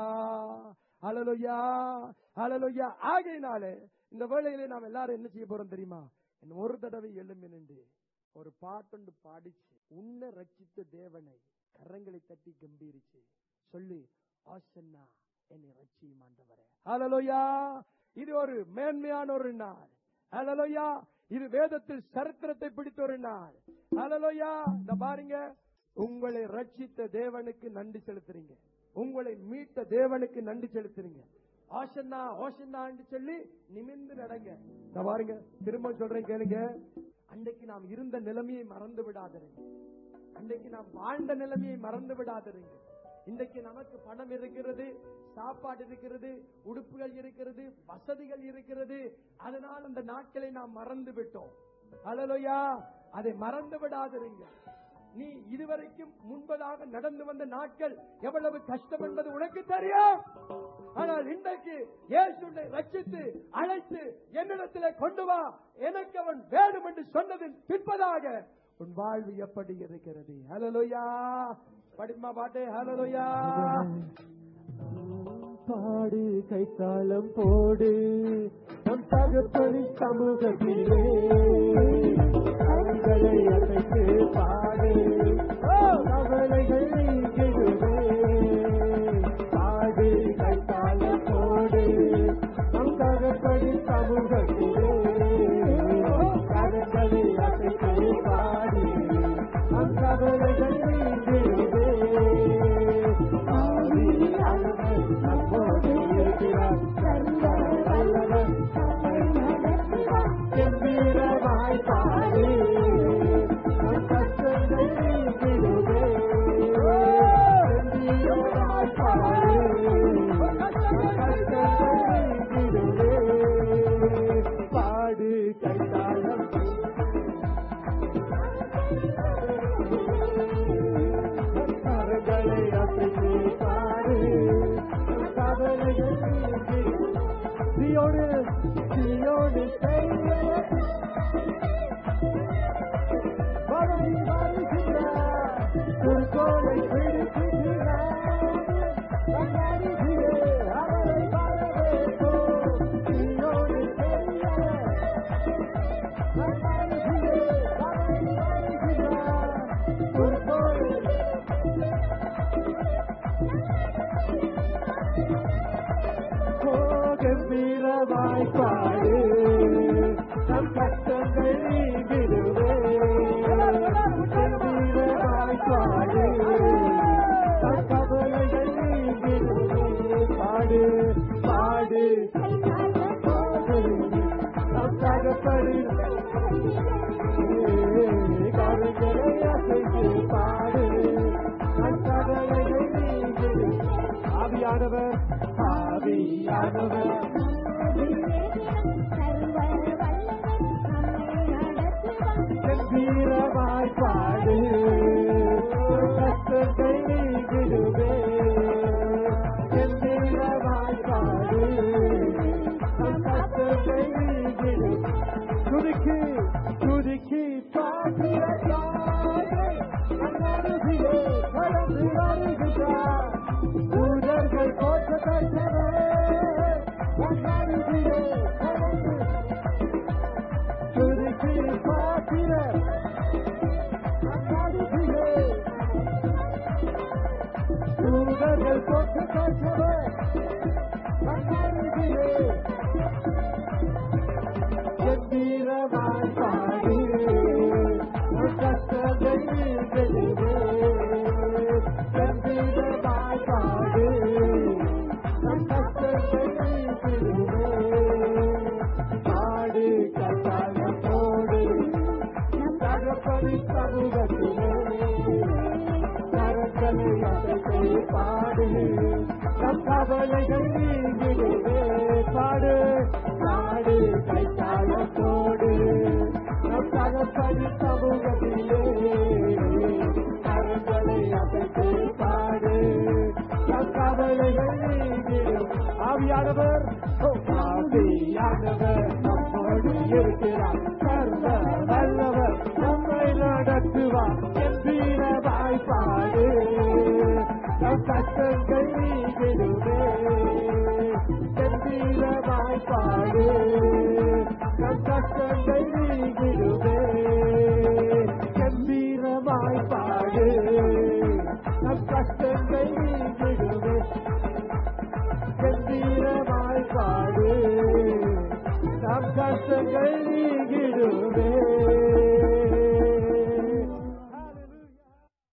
ஹalleluya ஹalleluya ஆகையினாலே இந்த வேளையிலே நாம் எல்லாரும் என்ன செய்ய போறோம் தெரியுமா என்ன ஒரு தடவை எழும்பி நின்று ஒரு பாட்டொண்டு பாடிச்சு உன்னை ரட்சித்த தேவனை கரங்களை தட்டி கம்பீரிச்சு சொல்லு ஆசன்னா என்னை ரட்சியும் ஆண்டவரே ஹalleluya இது ஒரு மேன்மையான ஒரு நாள் ஹalleluya இது வேதத்தில் சரித்திரத்தை பிடித்த ஒரு நாள் ஹalleluya இந்த பாருங்க உங்களை ரட்சித்த தேவனுக்கு நன்றி செலுத்துறீங்க உங்களை மீட்ட தேவனுக்கு நன்றி செலுத்துறீங்க ஆசன்னா ஓசன்னான்னு சொல்லி நிமிர்ந்து நடங்க இந்த பாருங்க திரும்ப சொல்றேன் கேளுங்க அன்றைக்கு நாம் இருந்த நிலைமையை மறந்து விடாதீங்க அன்றைக்கு நாம் வாழ்ந்த நிலைமையை மறந்து விடாதீங்க இன்றைக்கு நமக்கு பணம் இருக்கிறது சாப்பாடு இருக்கிறது உடுப்புகள் இருக்கிறது வசதிகள் இருக்கிறது அதனால் அந்த நாட்களை நாம் மறந்து விட்டோம் அலலுயா அதை மறந்து விடாதீங்க நீ இதுவரைக்கும் முன்பதாக நடந்து வந்த நாட்கள் எவ்வளவு கஷ்டம் என்பது உனக்கு தெரியும் ஆனால் இன்றைக்கு இயேசு உன்னை ரட்சித்து அழைத்து என்னிடத்திலே கொண்டு வா எனக்கு அவன் வேணும் என்று சொன்னதின் பிற்பதாக உன் வாழ்வு எப்படி இருக்கிறது ஹலலுயா படிமா பாட்டே ஹலலுயா பாடு கைத்தாளம் போடு நம் தகப்பனி சமூகத்திலே கண்களை அசைத்து பாடு ஓ, கவலைகள் நீங்கிடுமே பாடு கைத்தாளம் போடு நம் தகப்பனி சமூகத்திலே கண்களை அசைத்து பாடு நம் கவலைகள் நீங்கிடுமே ஆவியானவர் நம்மோடு இருக்கிறார். சர்வ வல்லவர் நம்மை நடத்துவார். கம்பீரமாய் பாடு. நம் கஷ்டங்கள் நீங்கிடுமே. கம்பீரமாய் பாடு. நம் கஷ்டங்கள் நீங்கிடுமே. பாடு கைத்தாளம் கரங்களை அசைத்து பாடு கவலைகள் நீங்கி சியோடு சியோடு செய்ய வருகி வருகிறார் திருக்கோளை பிடிக்கிறார் கண்ணாடியிலே அவரை வரவேற்போ சியோடு செய்ய கண்ணாடியிலே அவரை வருகிறார் திருக்கோளை கம்பீரமாய் பாடு நம் கஷ்டங்கள் நீங்கிடுவே கம்பீரமாய் பாடு நம் கவலைகள் நீங்கிடுவே பாடு பாடு பாடு நம் தகப்படி கருங்களை அசைத்து பாடு நம் கவலைகள் நீங்கிடுவே ஆவியானவர் ஆவியானவர் கம்பீரமாய் பாடு கஷ்டத்தை நீங்கிடுவே கம்பீரமாய் பாடு கஷ்டத்தை நீங்கிடு துதுக்கி துதுக்கி பாடுகிற தாயே, அன்னருகிலே கடந்து வருகிறார். தூதர்கள் போற்ற கட்டவே அன்னருகிலே கடந்து துதுக்கி பாடுகிற அன்னருகிலே தூதர்கள் போற்ற கட்டவே அன்னருகிலே கம்பீரமாய் பாடு உன் கஷ்டத்தை நீங்கிடுவே கம்பீரமாய் பாடு உன் கஷ்டத்தை நீங்கிடுவே பாடு கட்டாயம் போடு தகப்படி சமூகத்திலே கரங்களை அசைத்து பாடு நம் கவலைகள் நீங்கிடுவே பாடு பாடு கைத்தாளத்தோடு நம் தகப்படி சமூகத்திலே கரங்களை அசைத்து பாடு நம் கவலைகள் நீங்கிடும் ஆவியானவர் ஓ, ஆவியானவர் நம்மோடு இருக்கிறார் சர்வ வல்லவர் நம்மை நடத்துவார் என்பீரவாய் பாடு நம் கஷ்டங்கள் நீங்கிடுவே என்பீரவாய் பாடு